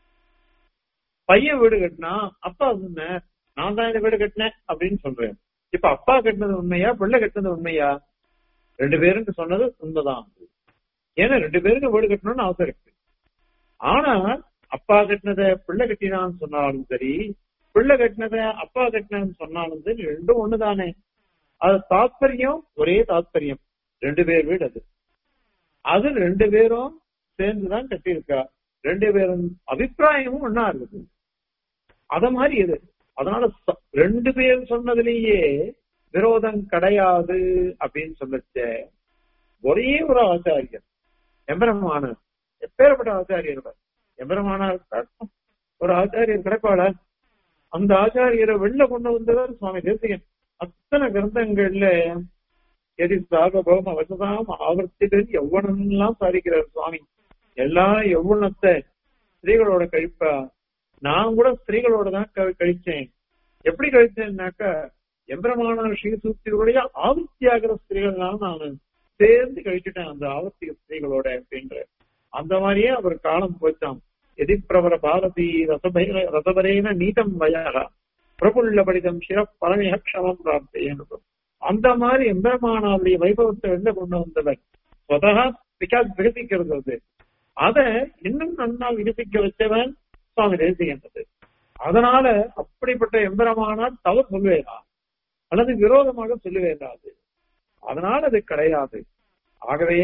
பையன் வீடு கட்டினா அப்பா சொன்ன நான் தான் இந்த வீடு கட்டினேன் அப்படின்னு சொல்றேன் இப்ப அப்பா கட்டினது உண்மையா பிள்ளை கட்டினது உண்மையா ரெண்டு பேருக்கு சொன்னது உண்மைதான் ஏன்னா ரெண்டு பேருக்கு வீடு கட்டணும்னு ஆசை இருக்கு ஆனா அப்பா கட்டினத பிள்ளை கட்டினான்னு சொன்னாலும் சரி பிள்ளை கட்டினத அப்பா கட்டினு சொன்னாலும் சரி ரெண்டும் ஒண்ணுதானே அது தாத்பரியம் ஒரே தாத்பரியம் ரெண்டு பேர் வீடு அது அது ரெண்டு பேரும் சேர்ந்துதான் கட்டியிருக்கா ரெண்டு பேரும் அபிப்பிராயமும் ஒன்னா இருக்குது அத மாதிரி இது அதனால ரெண்டு பேர் சொன்னதுலேயே விரோதம் கிடையாது அப்படின்னு சொல்லச்ச ஒரே ஒரு ஆச்சாரியர் எம்பரமானார் எப்பேற்பட்ட ஆச்சாரியர் எம்பரமானார் ஒரு ஆச்சாரியர் கிடைப்பாள அந்த ஆச்சாரியரை வெளில கொண்டு வந்தவர் சுவாமி தேசிகன் அத்தனை கிரந்தங்கள்ல எதி சார்வபௌம வசதாம் ஆவர்த்திகள் எவ்வளவுலாம் சாதிக்கிறார் சுவாமி எல்லா எவ்வளத்தை ஸ்திரீகளோட கழிப்பா நான் கூட ஸ்திரீகளோட தான் கழிச்சேன் எப்படி கழிச்சேன்னாக்கா எம்பிரமான ஸ்ரீசூக்திகளுடைய ஆவர்த்தியாகிற ஸ்திரீகள்னால நான் சேர்ந்து கழிச்சுட்டேன் அந்த ஆவர்த்திக ஸ்திரீகளோட அப்படின்ற அந்த மாதிரியே அவர் காலம் போச்சாம் எதிப்பிரவர பாரதி ரசபைர ரசபரேன நீதம் வயாக பிரபுள்ள படிதம் சிற பரமிக க்ஷமம் பிராப்தியன்னு அந்த மாதிரி எம்பெருமானாவுடைய வைபவத்தை வெளில கொண்டு வந்தவர் ஸ்வதகா விகாஸ் விகசிக்கிறது அது அத இன்னும் நன்னா விகசிக்க வச்சவன் சுவாமி தேசிகன்றது அதனால அப்படிப்பட்ட எம்பெருமானார் தவறு சொல்லுவேரா அல்லது விரோதமாக சொல்லுவேரா அது அதனால அது கிடையாது ஆகவே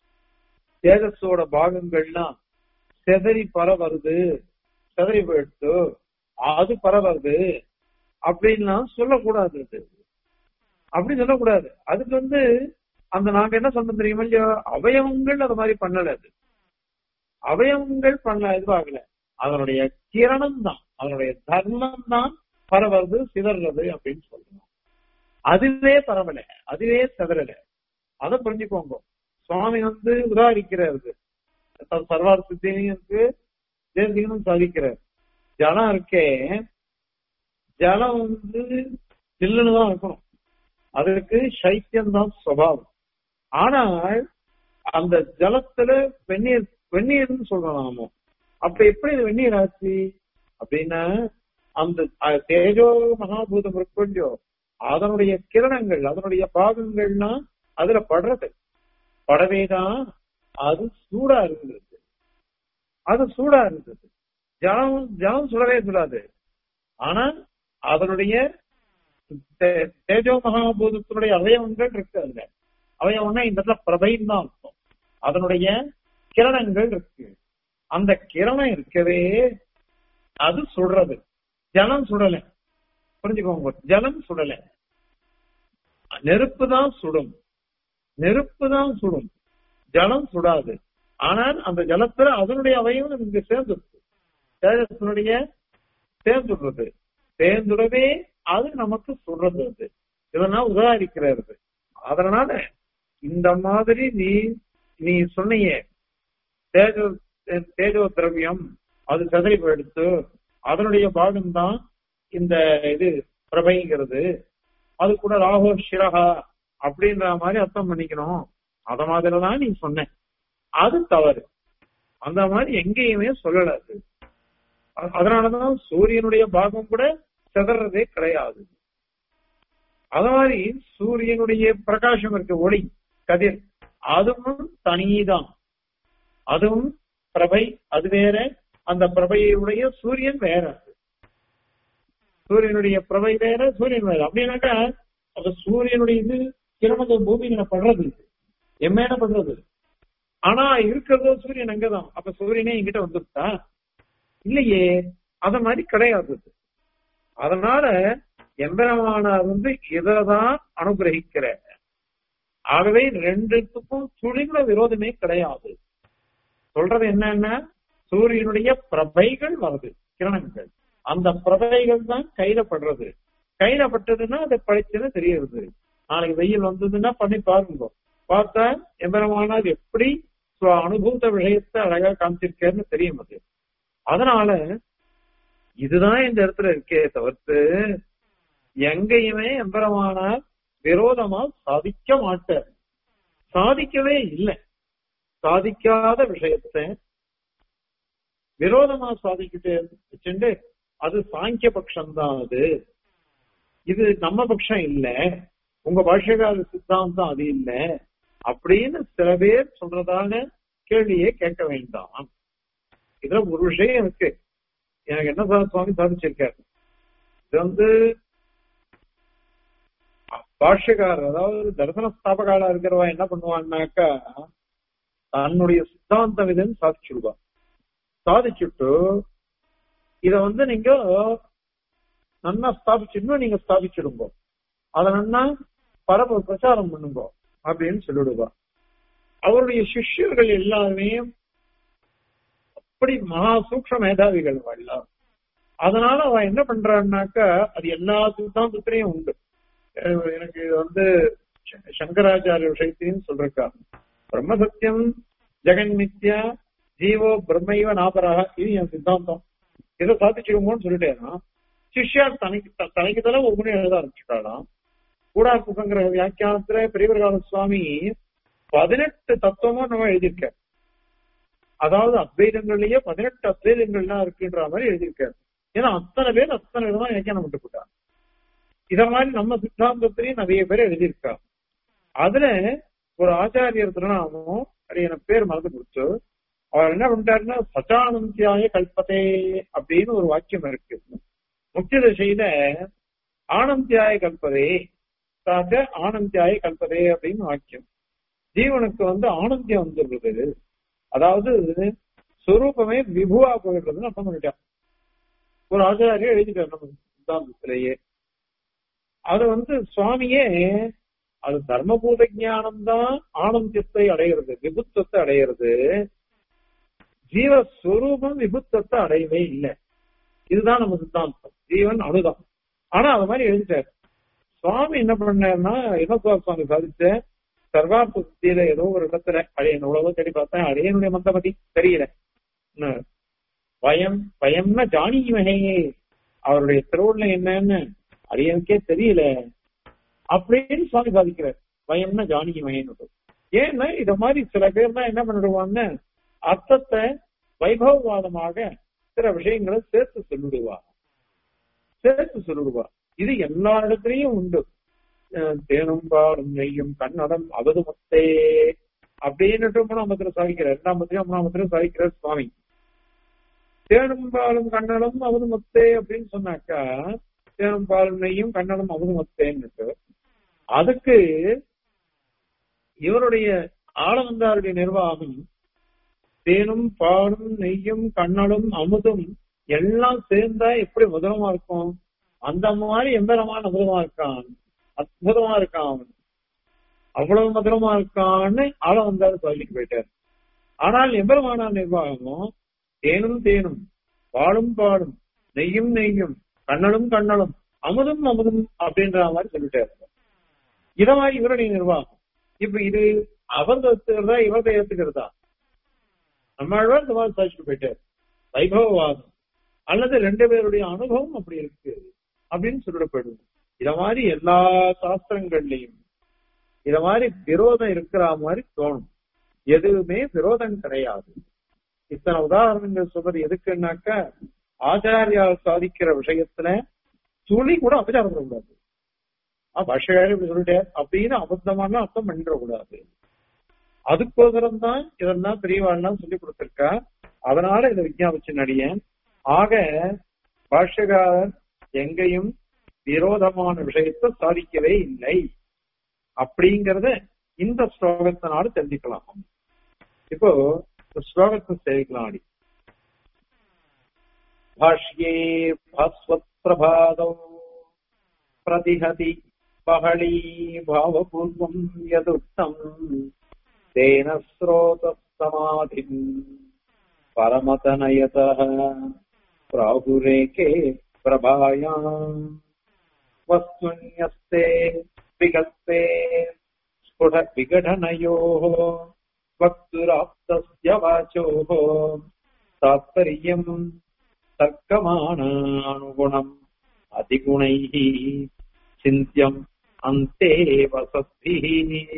தேஜஸோட பாகங்கள்லாம் செதறி பர வருது செதறி போயிடுத்து அது பரவது அப்படின்லாம் சொல்லக்கூடாது அது அப்படி சொல்லக்கூடாது அதுக்கு வந்து அந்த நாங்க என்ன சொன்னோம் தெரியுமா இல்லையா அவயவங்கள் அது மாதிரி பண்ணல அது அவயவங்கள் பண்ணல இதுவாகல அதனுடைய கிரணம் தான் அதனுடைய தர்மம் தான் பரவது சிதறது அப்படின்னு சொல்லணும் அதுவே பரவல அதுவே சிதறல அதை புரிஞ்சுக்கோங்க சுவாமி வந்து உதாரிக்கிறாரு சர்வார்த்தத்தையும் இருக்கு தேசிகனும் சாதிக்கிறார் ஜலம் இருக்கே ஜலம் வந்து சில்லுன்னு தான் இருக்கணும் அதற்கு சைத்தியம் தான் சுவாவம் ஆனால் அந்த ஜலத்துல வெந்நீர் வெந்நீர்னு சொல்றோம் நாம அப்ப எப்படி இது வெந்நீர் ஆச்சு அப்படின்னா அந்த அஹ், தேஜோ மகாபூதம் இருக்கு இல்லையோ அதனுடைய கிரணங்கள் அதனுடைய பாகங்கள்னா அதுல படுறது படவேதான் அது சூடா இருந்தது அது சூடா இருந்தது ஜலம் ஜலம் சுடவே சுடாது ஆனா அதனுடைய தே- தேஜோ மகாபூதத்தினுடைய அவயவங்கள் இருக்கு அதுல அவயவம்னா இந்த இடத்துல பிரபைன்னு தான் அர்த்தம் அதனுடைய கிரணங்கள் இருக்கு அந்த கிரணம் இருக்கவே அது சுடுறது ஜலம் சுடல புரிஞ்சுக்கோங்க ஜலம் சுடல நெருப்பு தான் சுடும் நெருப்பு தான் சுடும் ஜலம் சுடாது ஆனால் அந்த ஜலத்துல அதனுடைய அவயவம் இங்க சேர்ந்துருக்கு தேஜத்தினுடைய சேர்ந்துடுறது சேர்ந்துடவே அது நமக்கு சொல்றது அது இதெல்லாம் உதாரிக்கிறது அதனால இந்த மாதிரி நீ நீ சொன்னியே தேஜோ தேஜோ திரவியம் அது சதறி போயிடுத்து அதனுடைய பாகம்தான் இந்த இது பிரபைங்கிறது அது கூட ராகோ ஷிரஹா அப்படின்ற மாதிரி அர்த்தம் பண்ணிக்கணும் அத மாதிரிதான் நீ சொன்ன அது தவறு அந்த மாதிரி எங்கேயுமே சொல்லல அது அ- அதனாலதான் சூரியனுடைய பாகம் கூட சிதறதே கிடையாது அத மாதிரி சூரியனுடைய பிரகாசம் இருக்கு ஒளி கதிர் அதுவும் தனிதான் அதுவும் பிரபை அது வேற அந்த பிரபையுடைய சூரியன் வேற சூரியனுடைய பிரபை வேற சூரியன் வேற அப்படின்னாக்கா அப்ப சூரியனுடைய இது கிரணங்கள் பூமியில படுறது எம்மேல படுறது ஆனா இருக்கிறதோ சூரியன் அங்கதான் அப்ப சூரியனே என்கிட்ட வந்துட்டா இல்லையே அத மாதிரி கிடையாது அது. அதனால எம்பெருமானார் வந்து இததான் அனுகிரகிக்கிற ஆகவே ரெண்டுத்துக்கும் துளிகள விரோதமே கிடையாது சொல்றது என்னன்னா சூரியனுடைய பிரபைகள் வருது கிரணங்கள் அந்த பிரபைகள் தான் கையில படுறது கையில பட்டதுன்னா அதை பழிச்சுன்னு தெரியுது நாளைக்கு வெயில் வந்ததுன்னா பண்ணி பாருங்க பார்த்தா எம்பெருமானார் எப்படி சுவ அனுபூத விஷயத்தை அழகா காமிச்சிருக்கேன்னு தெரியும் அது அதனால இதுதான் இந்த இடத்துல இருக்கே தவிர்த்து எங்கேயுமே எம்பெருமானார் விரோதமா சாதிக்க மாட்டார் சாதிக்கவே இல்லை சாதிக்காத விஷயத்தை விரோதமா சாதிக்கிட்டு வச்சுட்டு அது சாங்கிய பட்சம்தான் அது இது நம்ம பட்சம் இல்ல உங்க பாஷ்யகார சித்தாந்தம் அது இல்ல அப்படின்னு சில பேர் சொல்றதான கேள்வியே கேட்க வேண்டாம் இதுல ஒரு விஷயம் இருக்கு எனக்கு என்ன சா- சுவாமி சாதிச்சிருக்காரு இது வந்து பாஷ்யக்காரர் அதாவது தரிசன ஸ்தாபகாலா இருக்கிறவா என்ன பண்ணுவான்னாக்கா தன்னுடைய சித்தாந்தம் இதுன்னு சாதிச்சுடுவா சாதிச்சுட்டு இத வந்து நீங்க நன்னா ஸ்தாபிச்சிடணும் நீங்க ஸ்தாபிச்சிடுங்க அத நன்னா பரப பிரச்சாரம் பண்ணுங்க அப்படின்னு சொல்லிடுவா அவருடைய சிஷ்யர்கள் எல்லாருமே அப்படி மகா சூக்ஷ மேதாவிகள் எல்லாம் அதனால அவ என்ன பண்றான்னாக்கா அது எல்லா சித்தாந்தத்திலையும் உண்டு அஹ் எனக்கு இது வந்து ச- சங்கராச்சாரிய விஷயத்தையும் சொல்றா பிரம்ம சத்தியம் ஜெகன் மித்யா ஜீவோ பிரம்மைவ நாபராக இது என் சித்தாந்தம் இதை சாதிச்சுக்கோங்கன்னு சொல்லிட்டேன்னா சிஷ்யார் தனக்கு த- தனக்கு தலை ஒவ்வொன்றும் எழுத ஆரம்பிச்சுட்டாலாம் கூடாக்குங்கிற வியாக்கியானத்துல பெரியவர்கால சுவாமி பதினெட்டு தத்துவமும் நம்ம எழுதியிருக்கார் அதாவது அத்வைதங்கள்லயே பதினெட்டு அத்வைதங்கள்லாம் இருக்குன்ற மாதிரி எழுதியிருக்காரு ஏன்னா அத்தனை பேர் அத்தனை விதமா வியாக்கியானம் விட்டு போட்டாங்க இத மாதிரி நம்ம சித்தாந்தத்திலையும் நிறைய பேர் எழுதியிருக்காங்க அதுல ஒரு ஆச்சாரியர் திருநாமம் அது எனக்கு பேர் மறந்து கொடுத்து அவர் என்ன பண்ணிட்டாருன்னா சச்சானந்தியாய கல்பதே அப்படின்னு ஒரு வாக்கியம் இருக்கு முக்கிய திசையில ஆனந்தியாய கல்பதே சாக ஆனந்தியாய கல்பதே அப்படின்னு வாக்கியம் ஜீவனுக்கு வந்து ஆனந்தியம் வந்துடுறது அதாவது சொரூபமே விபுவா போயிடுறதுன்னு அர்த்தம் பண்ணிட்டார் ஒரு ஆச்சாரியம் எழுதிட்டார் நம்ம சித்தாந்தத்திலேயே அது வந்து சுவாமியே அது தர்மபூத ஞானம் தான் ஆனந்தியத்தை அடைகிறது விபுத்தத்தை அடைகிறது ஜீவஸ்வரூபம் விபுத்தத்தை அடையவே இல்லை இதுதான் நம்ம சித்தாந்தம் ஜீவன் அணுதான் ஆனா அது மாதிரி எழுதிட்டார் சுவாமி என்ன பண்ணாருன்னா என்ன சுவாமி சாதிச்ச சர்வார்த்த சுத்தியில ஏதோ ஒரு இடத்துல அடையன் உழவு தேடி பார்த்தேன் அடையனுடைய மந்தமதி தெரியல என்ன, பயம் பயம்னா ஜானிமகே அவருடைய திருவுள்ள என்னன்னு அடியனுக்கே தெரியல அப்படின்னு சுவாமி சாதிக்கிறார் பயம்னா ஜானகி மகேன்னு ஏன்னா இத மாதிரி சில பேர்னா என்ன பண்ணிடுவான்னு அர்த்தத்தை வைபவவாதமாக சில விஷயங்களை சேர்த்து சொல்லிடுவா சேர்த்து சொல்லிடுவா இது எல்லா இடத்துலயும் உண்டு அஹ் தேனும் பாடும் நெய்யும் கண்ணடம் அவது முத்தே அப்படின்னுட்டு மூணாமத்துல சாதிக்கிறார் இரண்டாம் பத்திரியும் மூணாமத்துல சாதிக்கிறார் சுவாமி தேனும் பாலும் கண்ணடம் அவது முத்தே அப்படின்னு சொன்னாக்கா தேனும் பாலும் நெய்யும் கண்ணடம் அவது முத்தேன்னுட்டு அதுக்கு இவருடைய ஆளவந்தாருடைய நிர்வாகம் தேனும் பாலும் நெய்யும் கண்ணலும் அமுதும் எல்லாம் சேர்ந்தா எப்படி மதுரமா இருக்கும் அந்த மாதிரி எம்பரமான மதுரமா இருக்கான் அற்புதமா இருக்கான் அவன் அவ்வளவு மதுரமா இருக்கான்னு ஆள வந்தாரு சொல்லிட்டு போயிட்டார் ஆனால் எம்பெருமான நிர்வாகமும் தேனும் தேனும் பாலும் பாலும் நெய்யும் நெய்யும் கண்ணலும் கண்ணலும் அமுதும் அமுதும் அப்படின்ற மாதிரி சொல்லிட்டாரு இத மாதிரி இவருடைய நிர்வாகம் இப்ப இது அவர் ஏத்துக்கிறதா இவரதை ஏத்துக்கிறதா நம்மாழ்வார் இந்த மாதிரி சாதிச்சுட்டு போயிட்டார் வைபவவாதம் அல்லது ரெண்டு பேருடைய அனுபவம் அப்படி இருக்கு அப்படின்னு சொல்லிடப்படுது இத மாதிரி எல்லா சாஸ்திரங்கள்லயும் இத மாதிரி விரோதம் இருக்கிற மாதிரி தோணும் எதுவுமே விரோதம் கிடையாது இத்தனை உதாரணங்கள் சொல்றது எதுக்குன்னாக்க ஆச்சாரியால் சாதிக்கிற விஷயத்துல துளி கூட அபச்சாரம் பண்ணக்கூடாது பாஷையாரு இப்படி சொல்லிட்டேன் அப்படின்னு அபத்தமான அர்த்தம் பண்ணிட கூடாது அதுக்கோசரம் தான் இதெல்லாம் பெரியவாள்லாம் சொல்லி கொடுத்திருக்கா அதனால இதை விஞ்ஞாபிச்சு நடிகன் ஆக பாஷ்யகாரர் எங்கேயும் விரோதமான விஷயத்தை சாதிக்கவே இல்லை அப்படிங்கறத இந்த ஸ்லோகத்தினால தெரிஞ்சுக்கலாம் இப்போ இந்த ஸ்லோகத்தை சேவிக்கலாம் அடி भाष्ये भास्वत्प्रभादौ प्रतिहति बहळी भावपूर्वम् यदुक्तम् तेन स्रोतः परमतनयतः प्राहुरेके प्रभायाम् वस्तुन्यस्ते विगत्ते स्फुटविघटनयोः वक्तुराप्तस्य वाचोः तात्पर्यम् तर्कमाणानुगुणम् அதிகுணைः சிந்தியம் அந்தே வசத்திः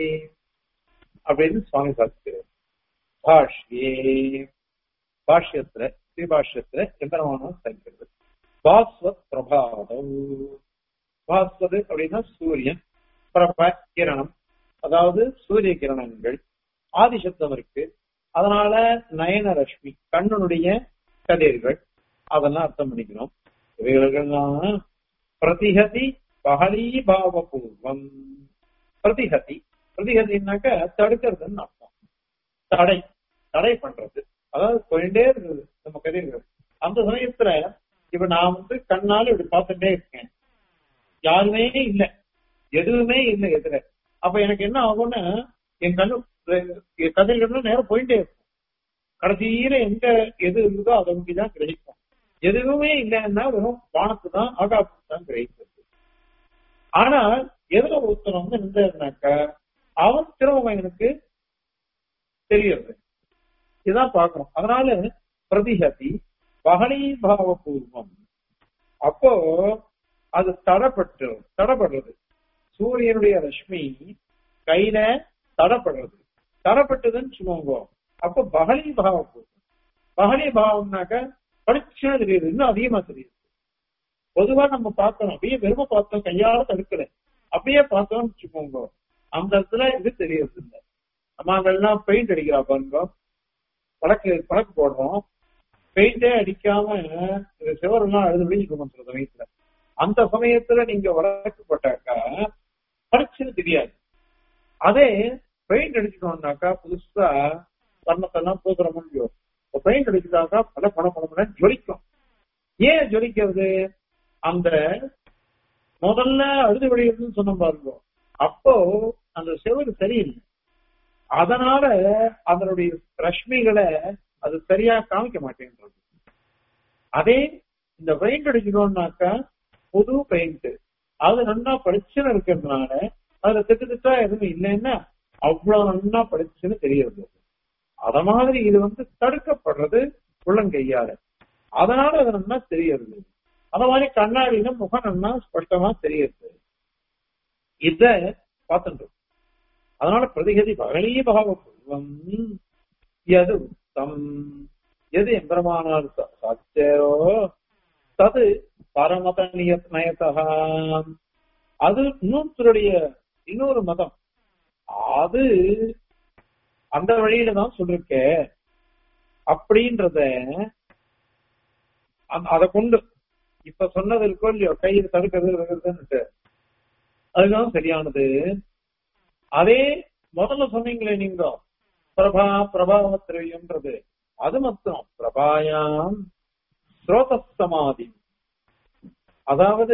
அப்படின்னு சுவாமி சாதிக்கிறார் பாஷ்யே பாஷ்யத்துல ஸ்ரீபாஷ்யத்துல எந்திரமான சாதிக்கிறது பாஸ்வத் பிரபாதம் பாஸ்வது அப்படின்னா சூரியன் பிரப கிரணம் அதாவது சூரிய கிரணங்கள் ஆதிசப்தம் இருக்கு அதனால நயன ரஷ்மி கண்ணனுடைய கதிர்கள் அதெல்லாம் அர்த்தம் பண்ணிக்கணும் இவைகளெல்லாம் பிரதிஹதி பகலீபாவபூர்வம் பிரதிஹதி பிரதிஹதினாக்க தடுக்கிறதுன்னு அர்த்தம் தடை தடை பண்றது அதாவது போயிட்டே இருக்குது நம்ம கதிர்கள் அந்த சமயத்துல இப்ப நான் வந்து கண்ணால இப்படி பார்த்துட்டே இருக்கேன் யாருமே இல்லை எதுவுமே இல்லை எதிர அப்ப எனக்கு என்ன ஆகும்னா என் கண்ணு என் கதிர்கள் நேரம் போயிட்டே இருக்கும் கடைசியில எங்க எது இருக்குதோ அதை நோக்கிதான் கிரகிக்கும் எதுவுமே இல்லைன்னா வெறும் வானத்து தான் ஆகாசத்து தான் கிரகிக்கிறது ஆனா எதுல ஒருத்தன் வந்து நின்றாக்க அவன் திரும்ப எனக்கு தெரியுது இதான் பார்க்கணும் அதனால பிரதிஹதி பகலீபாவ பூர்வம் அப்போ அது தடப்பட்டு தடப்படுறது சூரியனுடைய ரஷ்மி கையில தடப்படுறது தடப்பட்டதுன்னு சொல்லுவாங்க அப்போ பகலீபாவ பூர்வம் பகலீபாவம்னாக்க படிச்சுன்னா தெரியுது இன்னும் அதிகமா தெரியுது பொதுவா நம்ம பார்த்தோம் அப்படியே வெறும பார்த்தோம் கையால தடுக்கல அப்படியே பார்த்தோம்னு வச்சுக்கோங்க அந்த இடத்துல இது தெரியறது இல்லை நம்ம அங்கெல்லாம் பெயிண்ட் அடிக்கிறா பாருங்க பழக்கு பழக்கு போடுறோம் பெயிண்டே அடிக்காம இந்த சிவரெல்லாம் அழுது விழிக்கணும் சில சமயத்துல அந்த சமயத்துல நீங்க வழக்கு போட்டாக்கா பளிச்சுன்னு தெரியாது அதே பெயிண்ட் அடிச்சிட்டோம்னாக்கா புதுசா வர்ணத்தெல்லாம் பூசுற முடியும் பெயிண்ட் அடிச்சுட்டாக்கா பல பண பணம் ஜொலிக்கும் ஏன் ஜொலிக்கிறது அந்த முதல்ல அழுது விடுகிறதுன்னு சொன்ன பாருங்க அப்போ அந்த செவரு சரியில்லை அதனால அதனுடைய ரஷ்மிகளை அது சரியா காமிக்க மாட்டேங்கிறது அதே இந்த பெயிண்ட் அடிக்கணும்னாக்கா புது பெயிண்ட் அது நல்லா படிச்சுன்னு இருக்கிறதுனால அதுல திட்டு திட்டா எதுவும் இல்லைன்னா அவ்வளவு நல்லா படிச்சுன்னு தெரியறது அத மாதிரி இது வந்து தடுக்கப்படுறது உள்ளங்கையால அதனால அது நல்லா தெரியறது அத மாதிரி கண்ணாடியில முகம் நல்லா ஸ்பஷ்டமா தெரியுது இத பார்த்துட்டு அதனால பிரதிகதி பகலீ பகவ பூர்வம் எது உத்தம் எது எம்பெருமானார் சாத்தியரோ தது பரமத நயத்தகா அது இன்னொருத்தருடைய இன்னொரு மதம் அது அந்த வழியில தான் சொல்லிருக்க அப்படின்றத அதை கொண்டு இப்ப சொன்னது இருக்கோ இல்லையோ கையில் தடுக்கிறது இருக்கிறதுன்னு அதுதான் சரியானது அதே முதல்ல சொன்னீங்களே நீங்க பிரபா பிரபாவ திரவியம்ன்றது அது மட்டும் பிரபாயாம் ஸ்ரோதசமாதி அதாவது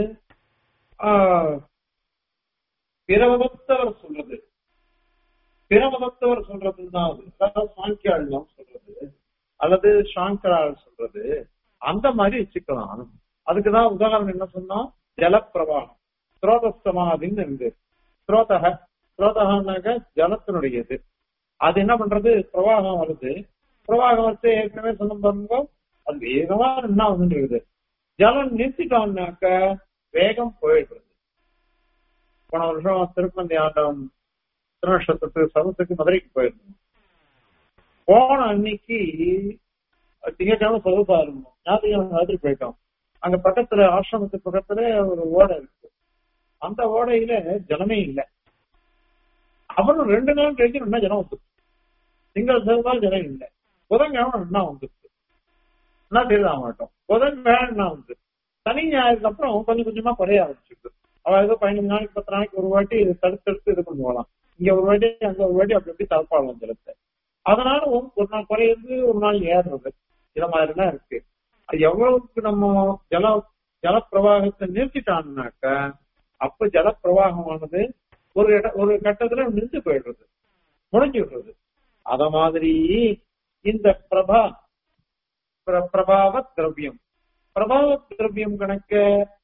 பிறமதத்தவர் சொல்றது பிறமதத்தவர் சொல்றதுன்னா அது சாங்கியாள் சொல்றது அல்லது சாங்கரால் சொல்றது அந்த மாதிரி வச்சுக்கலாம் அதுக்குதான் உதாரணம் என்ன சொன்னா ஜலப்பிரவாகம் ஸ்ரோதஸ்தமாதின்னு இருந்து ஸ்ரோதக ஸ்ரோதகனாக்க ஜலத்தினுடையது அது என்ன பண்றது பிரவாகம் வருது பிரவாகம் வந்து ஏற்கனவே சொன்ன பாருங்க அது வேகமா என்ன வந்துட்டு இருக்குது ஜலம் நிறுத்திட்டோம்னாக்க வேகம் போயிடுறது போன வருஷம் திருப்பந்தி ஆண்டம் திருநட்சத்திரத்துக்கு சதத்துக்கு மதுரைக்கு போயிருந்தோம் போன அன்னைக்கு திங்கக்கிழமை சொகுசா இருந்தோம் ஞாயிற்றுக்கிழமை மாதிரி போயிட்டோம் அங்க பக்கத்துல ஆசிரமத்துக்கு பக்கத்துல ஒரு ஓடை இருக்கு அந்த ஓடையில ஜனமே இல்லை அப்புறம் ரெண்டு நாள் கழிச்சு ரெண்டா ஜனம் வந்துருக்கு திங்கள் செவ்வாய் ஜனம் இல்லை புதன்கிழமை ரெண்டா வந்துருக்கு என்ன தெரியாத மாட்டோம் புதன் வேணா வந்து சனி ஞாயிறுக்கு அப்புறம் கொஞ்சம் கொஞ்சமா குறைய ஆரம்பிச்சிருக்கு அவ ஏதோ பதினஞ்சு நாளைக்கு பத்து நாளைக்கு ஒரு வாட்டி இது தடுத்தெடுத்து இது பண்ணுவாங்களாம் இங்க ஒரு வாட்டி அங்க ஒரு வாட்டி அப்படி அப்படி தரப்பாடலாம் ஜலத்தை அதனால ஒரு நாள் குறையிறது ஒரு நாள் ஏறுறது இத மாதிரிலாம் இருக்கு அது எவ்வளவுக்கு நம்ம ஜல ஜலப்பிரவாகத்தை நிறுத்திட்டான்னாக்க அப்ப ஜலப்பிரவாகமானது ஒரு இட ஒரு கட்டத்துல நின்று போயிடுறது முடிஞ்சு விடுறது அத மாதிரி இந்த பிரபா பிரபாவ திரவியம் பிரபாவ திரவியம் கணக்க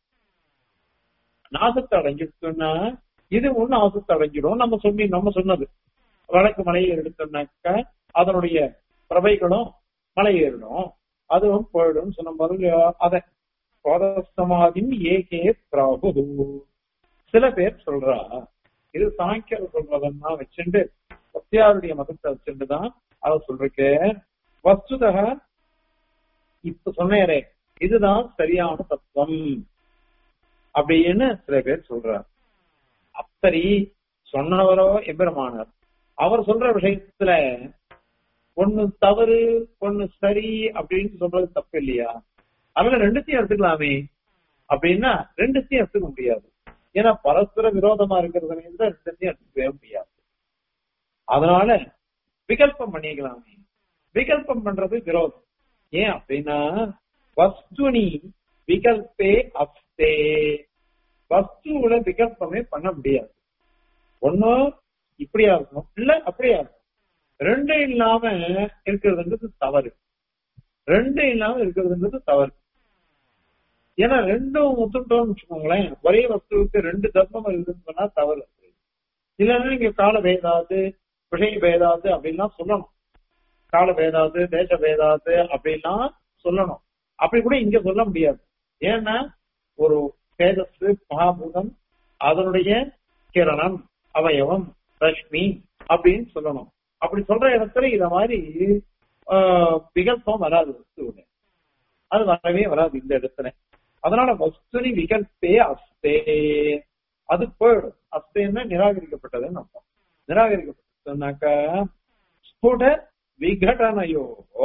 நாசத்தை அடைஞ்சிருக்குன்னா இது ஒண்ணு நாசத்தை அடைஞ்சிடும் நம்ம சொல்லி நம்ம சொன்னது வடக்கு மலையை எடுத்தோம்னாக்க அதனுடைய பிரபைகளும் மலை ஏறிடும் அதுவும் போயிடும் சொன்ன மாதிரி அதை சமாதின் ஏகே பிராபு சில பேர் சொல்றா இது சாங்கியர் சொல்றதன்னா வச்சுட்டு சத்தியாருடைய மதத்தை வச்சுட்டு தான் அதை சொல்றக்கு வஸ்துதக இப்ப சொன்னேரே இதுதான் சரியான தத்துவம் அப்படின்னு சில பேர் சொல்றார் அப்பரி சொன்னவரோ எம்பெருமானார் அவர் சொல்ற விஷயத்துல ஒண்ணு தவறு ஒண்ணு சரி அப்படின்னு சொல்றது தப்பு இல்லையா அதனால ரெண்டுத்தையும் எடுத்துக்கலாமே அப்படின்னா ரெண்டுத்தையும் எடுத்துக்க முடியாது ஏன்னா பரஸ்பர விரோதமா இருக்கிறது ரெண்டுத்தையும் எடுத்துக்கவே முடியாது அதனால விகல்பம் பண்ணிக்கலாமே விகல்பம் பண்றது விரோதம் ஏன் அப்படின்னா வஸ்துனி விகல்பே அஸ்தே வஸ்துவோட விகல்பமே பண்ண முடியாது ஒன்னும் இப்படியா இருக்கணும் இல்ல அப்படியா இருக்கும் ரெண்டு இல்லாம இருக்கிறதுன்றது தவறு ரெண்டு இல்லாம இருக்கிறதுன்றது தவறு ஏன்னா ரெண்டும் ஒத்துட்டோம்னு வச்சுக்கோங்களேன் ஒரே வஸ்துவுக்கு ரெண்டு தர்மம் இருக்குன்னு சொன்னா தவறு இல்லைன்னா நீங்க கால பேதாது விஷய பேதாது அப்படின்லாம் சொல்லணும் கால பேதாது தேச பேதாது அப்படின்லாம் சொல்லணும் அப்படி கூட இங்க சொல்ல முடியாது ஏன்னா ஒரு தேஜஸ் மகாபூதம் அதனுடைய கிரணம் அவயவம் ரஷ்மி அப்படின்னு சொல்லணும் அப்படி சொல்ற இடத்துல இத மாதிரி விகல்பம் வராது வஸ்துவோட அது வரவே வராது இந்த இடத்துல அதனால வஸ்துனி விகல்பே அஸ்தே அது போயிடும் அஸ்தேன்னா நிராகரிக்கப்பட்டதுன்னு அர்த்தம் நிராகரிக்கப்பட்டது சொன்னாக்கா ஸ்புட விகடனையோ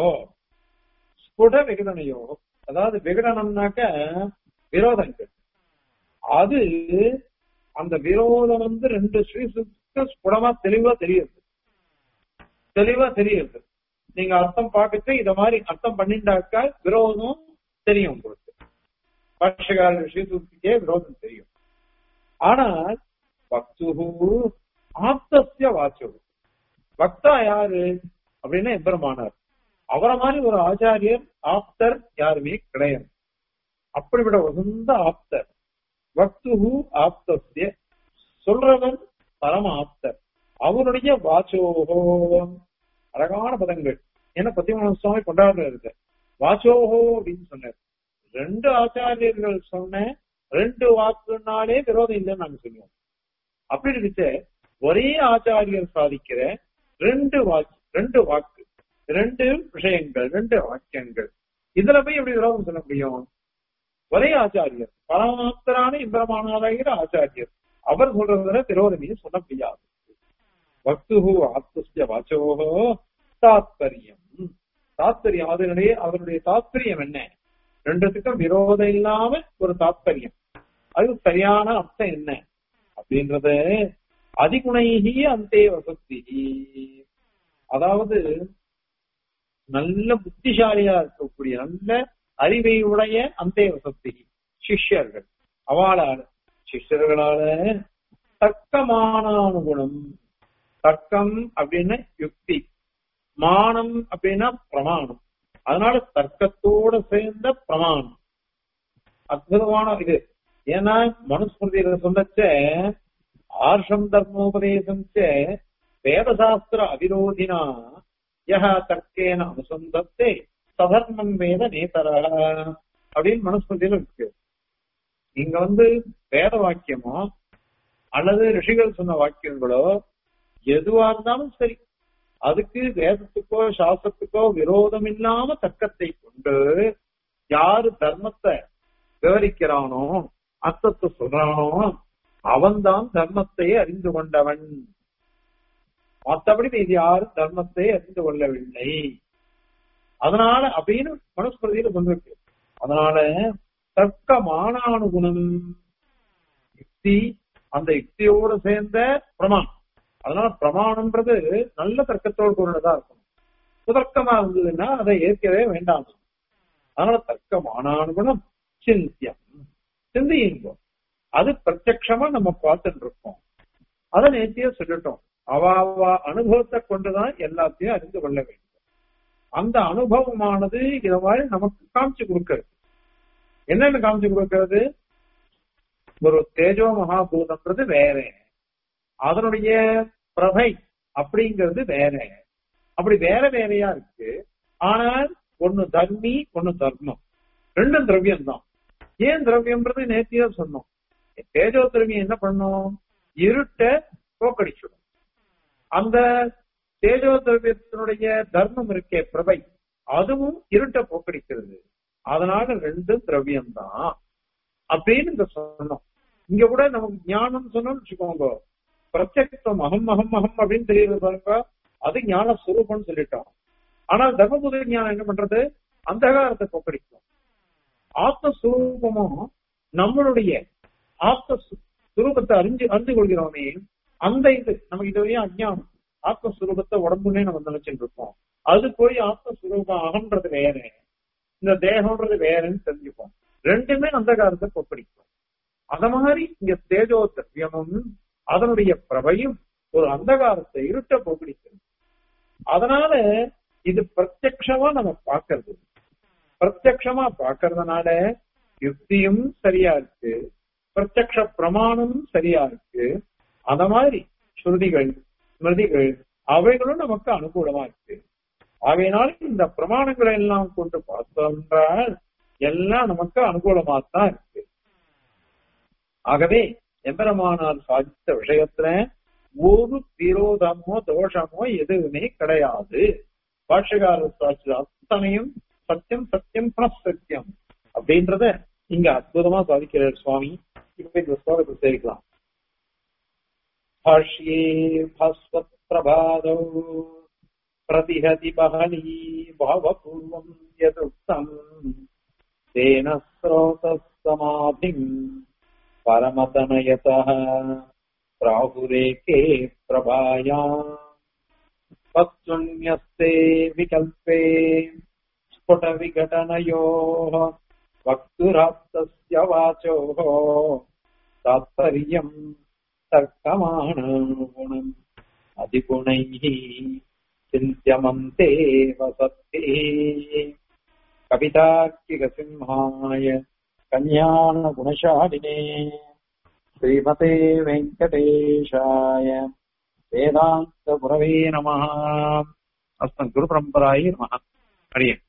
ஸ்புட விகடனையோ அதாவது விகடனம்னாக்க விரோதங்கள் அது அந்த விரோதம் வந்து ரெண்டு ஸ்ரீசுக்கு ஸ்புடமா தெளிவா தெரியுது தெளிவா தெரியுது நீங்க அர்த்தம் பார்க்கச்சு இத மாதிரி அர்த்தம் பண்ணிட்டாக்கா விரோதம் தெரியும் உங்களுக்கு பாஷகார ஸ்ரீசுக்கே விரோதம் தெரியும் ஆனால் பக்துகு ஆப்தஸ்ய வாச்சு பக்தா யாரு அப்படின்னா எம்பெருமானார் அவரை மாதிரி ஒரு ஆச்சாரியர் ஆப்தர் யாருமே கிடையாது அப்படிப்பட்ட உகந்த ஆப்தர் பக்துகு ஆப்தஸ்ய சொல்றவன் பரம ஆப்தர் அவருடைய வாச்சோகோ அழகான பதங்கள் என்ன பத்திமூணு சுவாமி கொண்டாடுறாரு வாச்சோகோ அப்படின்னு சொன்னார் ரெண்டு ஆச்சாரியர்கள் சொன்ன ரெண்டு வாக்குனாலே விரோதம் இல்லைன்னு நாங்க சொல்லுவோம் அப்படி இருந்துச்சு ஒரே ஆச்சாரியர் சாதிக்கிற ரெண்டு வாக்கு ரெண்டு வாக்கு ரெண்டு விஷயங்கள் ரெண்டு வாக்கியங்கள் இதுல போய் எப்படி விரோதம் சொல்ல முடியும் ஒரே ஆச்சாரியர் பரமாப்தரான இந்திரமானாராகிற ஆச்சாரியர் அவர் சொல்றதுல விரோதமே சொல்ல முடியாது பக்துகு ஆத்மஸ்ய வாச்சோகோ தாத்பரியம் தாத்பரியம் அதனுடைய அவருடைய தாத்பரியம் என்ன ரெண்டுத்துக்கும் விரோதம் இல்லாம ஒரு தாத்பரியம் அது சரியான அர்த்தம் என்ன அப்படின்றது அதிகுணைகி அந்தே வசதி அதாவது நல்ல புத்திசாலியா இருக்கக்கூடிய நல்ல அறிவை உடைய அந்தே வசதி சிஷ்யர்கள் அவளால சிஷ்யர்களால தர்க்கமானானுகுணம் தர்க்கம் அப்படின்னு யுக்தி மானம் அப்படின்னா பிரமாணம் அதனால தர்க்கத்தோட சேர்ந்த பிரமாணம் அற்புதமான இது ஏன்னா மனுஸ்மிருதியில சொல்லச்ச ஆர்ஷம் தர்மோபதேசம் வேதசாஸ்திர அவிரோதினா யஹ தர்க்கேன அனுசந்தத்தே சதர்மம் வேத நேதரா அப்படின்னு மனுஸ்மிருதியில இருக்கு இங்க வந்து வேத வாக்கியமோ அல்லது ரிஷிகள் சொன்ன வாக்கியங்களோ எதுவா இருந்தாலும் சரி அதுக்கு வேதத்துக்கோ சாஸ்திரத்துக்கோ விரோதம் இல்லாம தர்க்கத்தை கொண்டு யாரு தர்மத்தை விவரிக்கிறானோ அர்த்தத்தை சொல்றானோ அவன்தான் தர்மத்தை அறிந்து கொண்டவன் மற்றபடி இது யாரும் தர்மத்தை அறிந்து கொள்ளவில்லை அதனால அப்படின்னு மனுஸ்மிருதியில சொல்லிருக்கு அதனால தர்க்கமானானுகுணம் யுக்தி அந்த யுக்தியோட சேர்ந்த பிரமாணம் அதனால பிரமாணம்ன்றது நல்ல தர்க்கத்தோடு கூடினதா இருக்கணும் சுதர்க்கமா இருந்ததுன்னா அதை ஏற்கவே வேண்டாம் அதனால தர்க்கமானானுகுணம் சிந்தியம் சிந்தியுங்கோ அது பிரத்யக்ஷமா நம்ம பார்த்துட்டு இருக்கோம் அதை நேர்த்தியா சொல்லிட்டோம் அவ அவ அனுபவத்தை கொண்டுதான் எல்லாத்தையும் அறிந்து கொள்ள வேண்டும் அந்த அனுபவமானது இத மாதிரி நமக்கு காமிச்சு கொடுக்கிறது என்னன்னு காமிச்சு கொடுக்கிறது ஒரு தேஜோ மகாபூதம்ன்றது வேற அதனுடைய பிரபை அப்படிங்கிறது வேற அப்படி வேற வேறையா இருக்கு ஆனால் ஒண்ணு தர்மி ஒண்ணு தர்மம் ரெண்டும் திரவியம் தான் ஏன் திரவியம்ன்றது நேர்த்தியா சொன்னோம் தேஜோ திரவியம் என்ன பண்ணும் இருட்ட போக்கடிச்சிடும் அந்த தேஜோ திரவியத்தினுடைய தர்மம் இருக்கே பிரபை அதுவும் இருட்ட போக்கடிக்கிறது அதனால ரெண்டும் திரவியம் தான் அப்படின்னு இங்க சொன்னோம் இங்க கூட நமக்கு ஞானம் சொன்னோம்னு வச்சுக்கோங்க பிரத்யக்தம் அகம் அகம் அகம் அப்படின்னு தெரியுது பாருங்க அது ஞான சுரூபம்னு சொல்லிட்டோம் ஆனால் தர்மபுத ஞானம் என்ன பண்றது அந்தகாரத்தை போக்கடிக்கும் ஆத்மஸ்வரூபமும் நம்மளுடைய ஆத்ம சுரூபத்தை அறிஞ்சு அறிந்து கொள்கிறோமே அந்த இது நமக்கு இதுவரையும் அஜ்ஞானம் ஆத்மஸ்வரூபத்தை உடம்புனே நம்ம நினைச்சுட்டு இருக்கோம் அது போய் ஆத்மஸ்வரூபம் அகன்றது வேற இந்த தேகம்ன்றது வேறன்னு தெரிஞ்சுப்போம் ரெண்டுமே அந்தகாரத்தை கொப்படிக்கும் அத மாதிரி இங்க தேஜோ திரவியமும் அதனுடைய பிரபையும் ஒரு அந்தகாரத்தை இருட்ட போக்கடிக்கிறது அதனால இது பிரத்யக்ஷமா நம்ம பார்க்கறது பிரத்யக்ஷமா பார்க்கறதுனால யுக்தியும் சரியா இருக்கு பிரத்யக்ஷ பிரமாணம் சரியா இருக்கு அத மாதிரி ஸ்ருதிகள் ஸ்மிருதிகள் அவைகளும் நமக்கு அனுகூலமா இருக்கு ஆகையினால இந்த பிரமாணங்களை எல்லாம் கொண்டு பார்த்தோம் என்றால் எல்லாம் நமக்கு அனுகூலமா தான் இருக்கு ஆகவே எம்பெருமானார் சாதித்த விஷயத்துல ஒரு விரோதமோ தோஷமோ எதுவுமே கிடையாது பாஷகாரர் சாட்சி அத்தனையும் சத்தியம் சத்தியம் பிளஸ் சத்தியம் அப்படின்றத இங்க அற்புதமா சாதிக்கிறார் சுவாமி இப்ப இந்த ஸ்லோகத்தை சேர்க்கலாம் भाष्ये भस्वत्प्रभादौ प्रतिहति बहनी भावपूर्वम् यदुक्तम् तेन स्रोतः समाधिम् परमतनयतः प्राहुरेके प्रभायाम् तत्शून्यस्ते विकल्पे स्फुटविघटनयोः वक्तुराप्तस्य वाचोः तात्पर्यम् तर्कमाणगुणम् अधिगुणैः चिन्त्यमन्ते वसत्ते कवितार्किकसिंहाय कल्याणगुणशालिने श्रीमते वेङ्कटेशाय वेदान्तगुरवे नमः अस्मद्गुरुपरम्परायै नमः हरि ओम्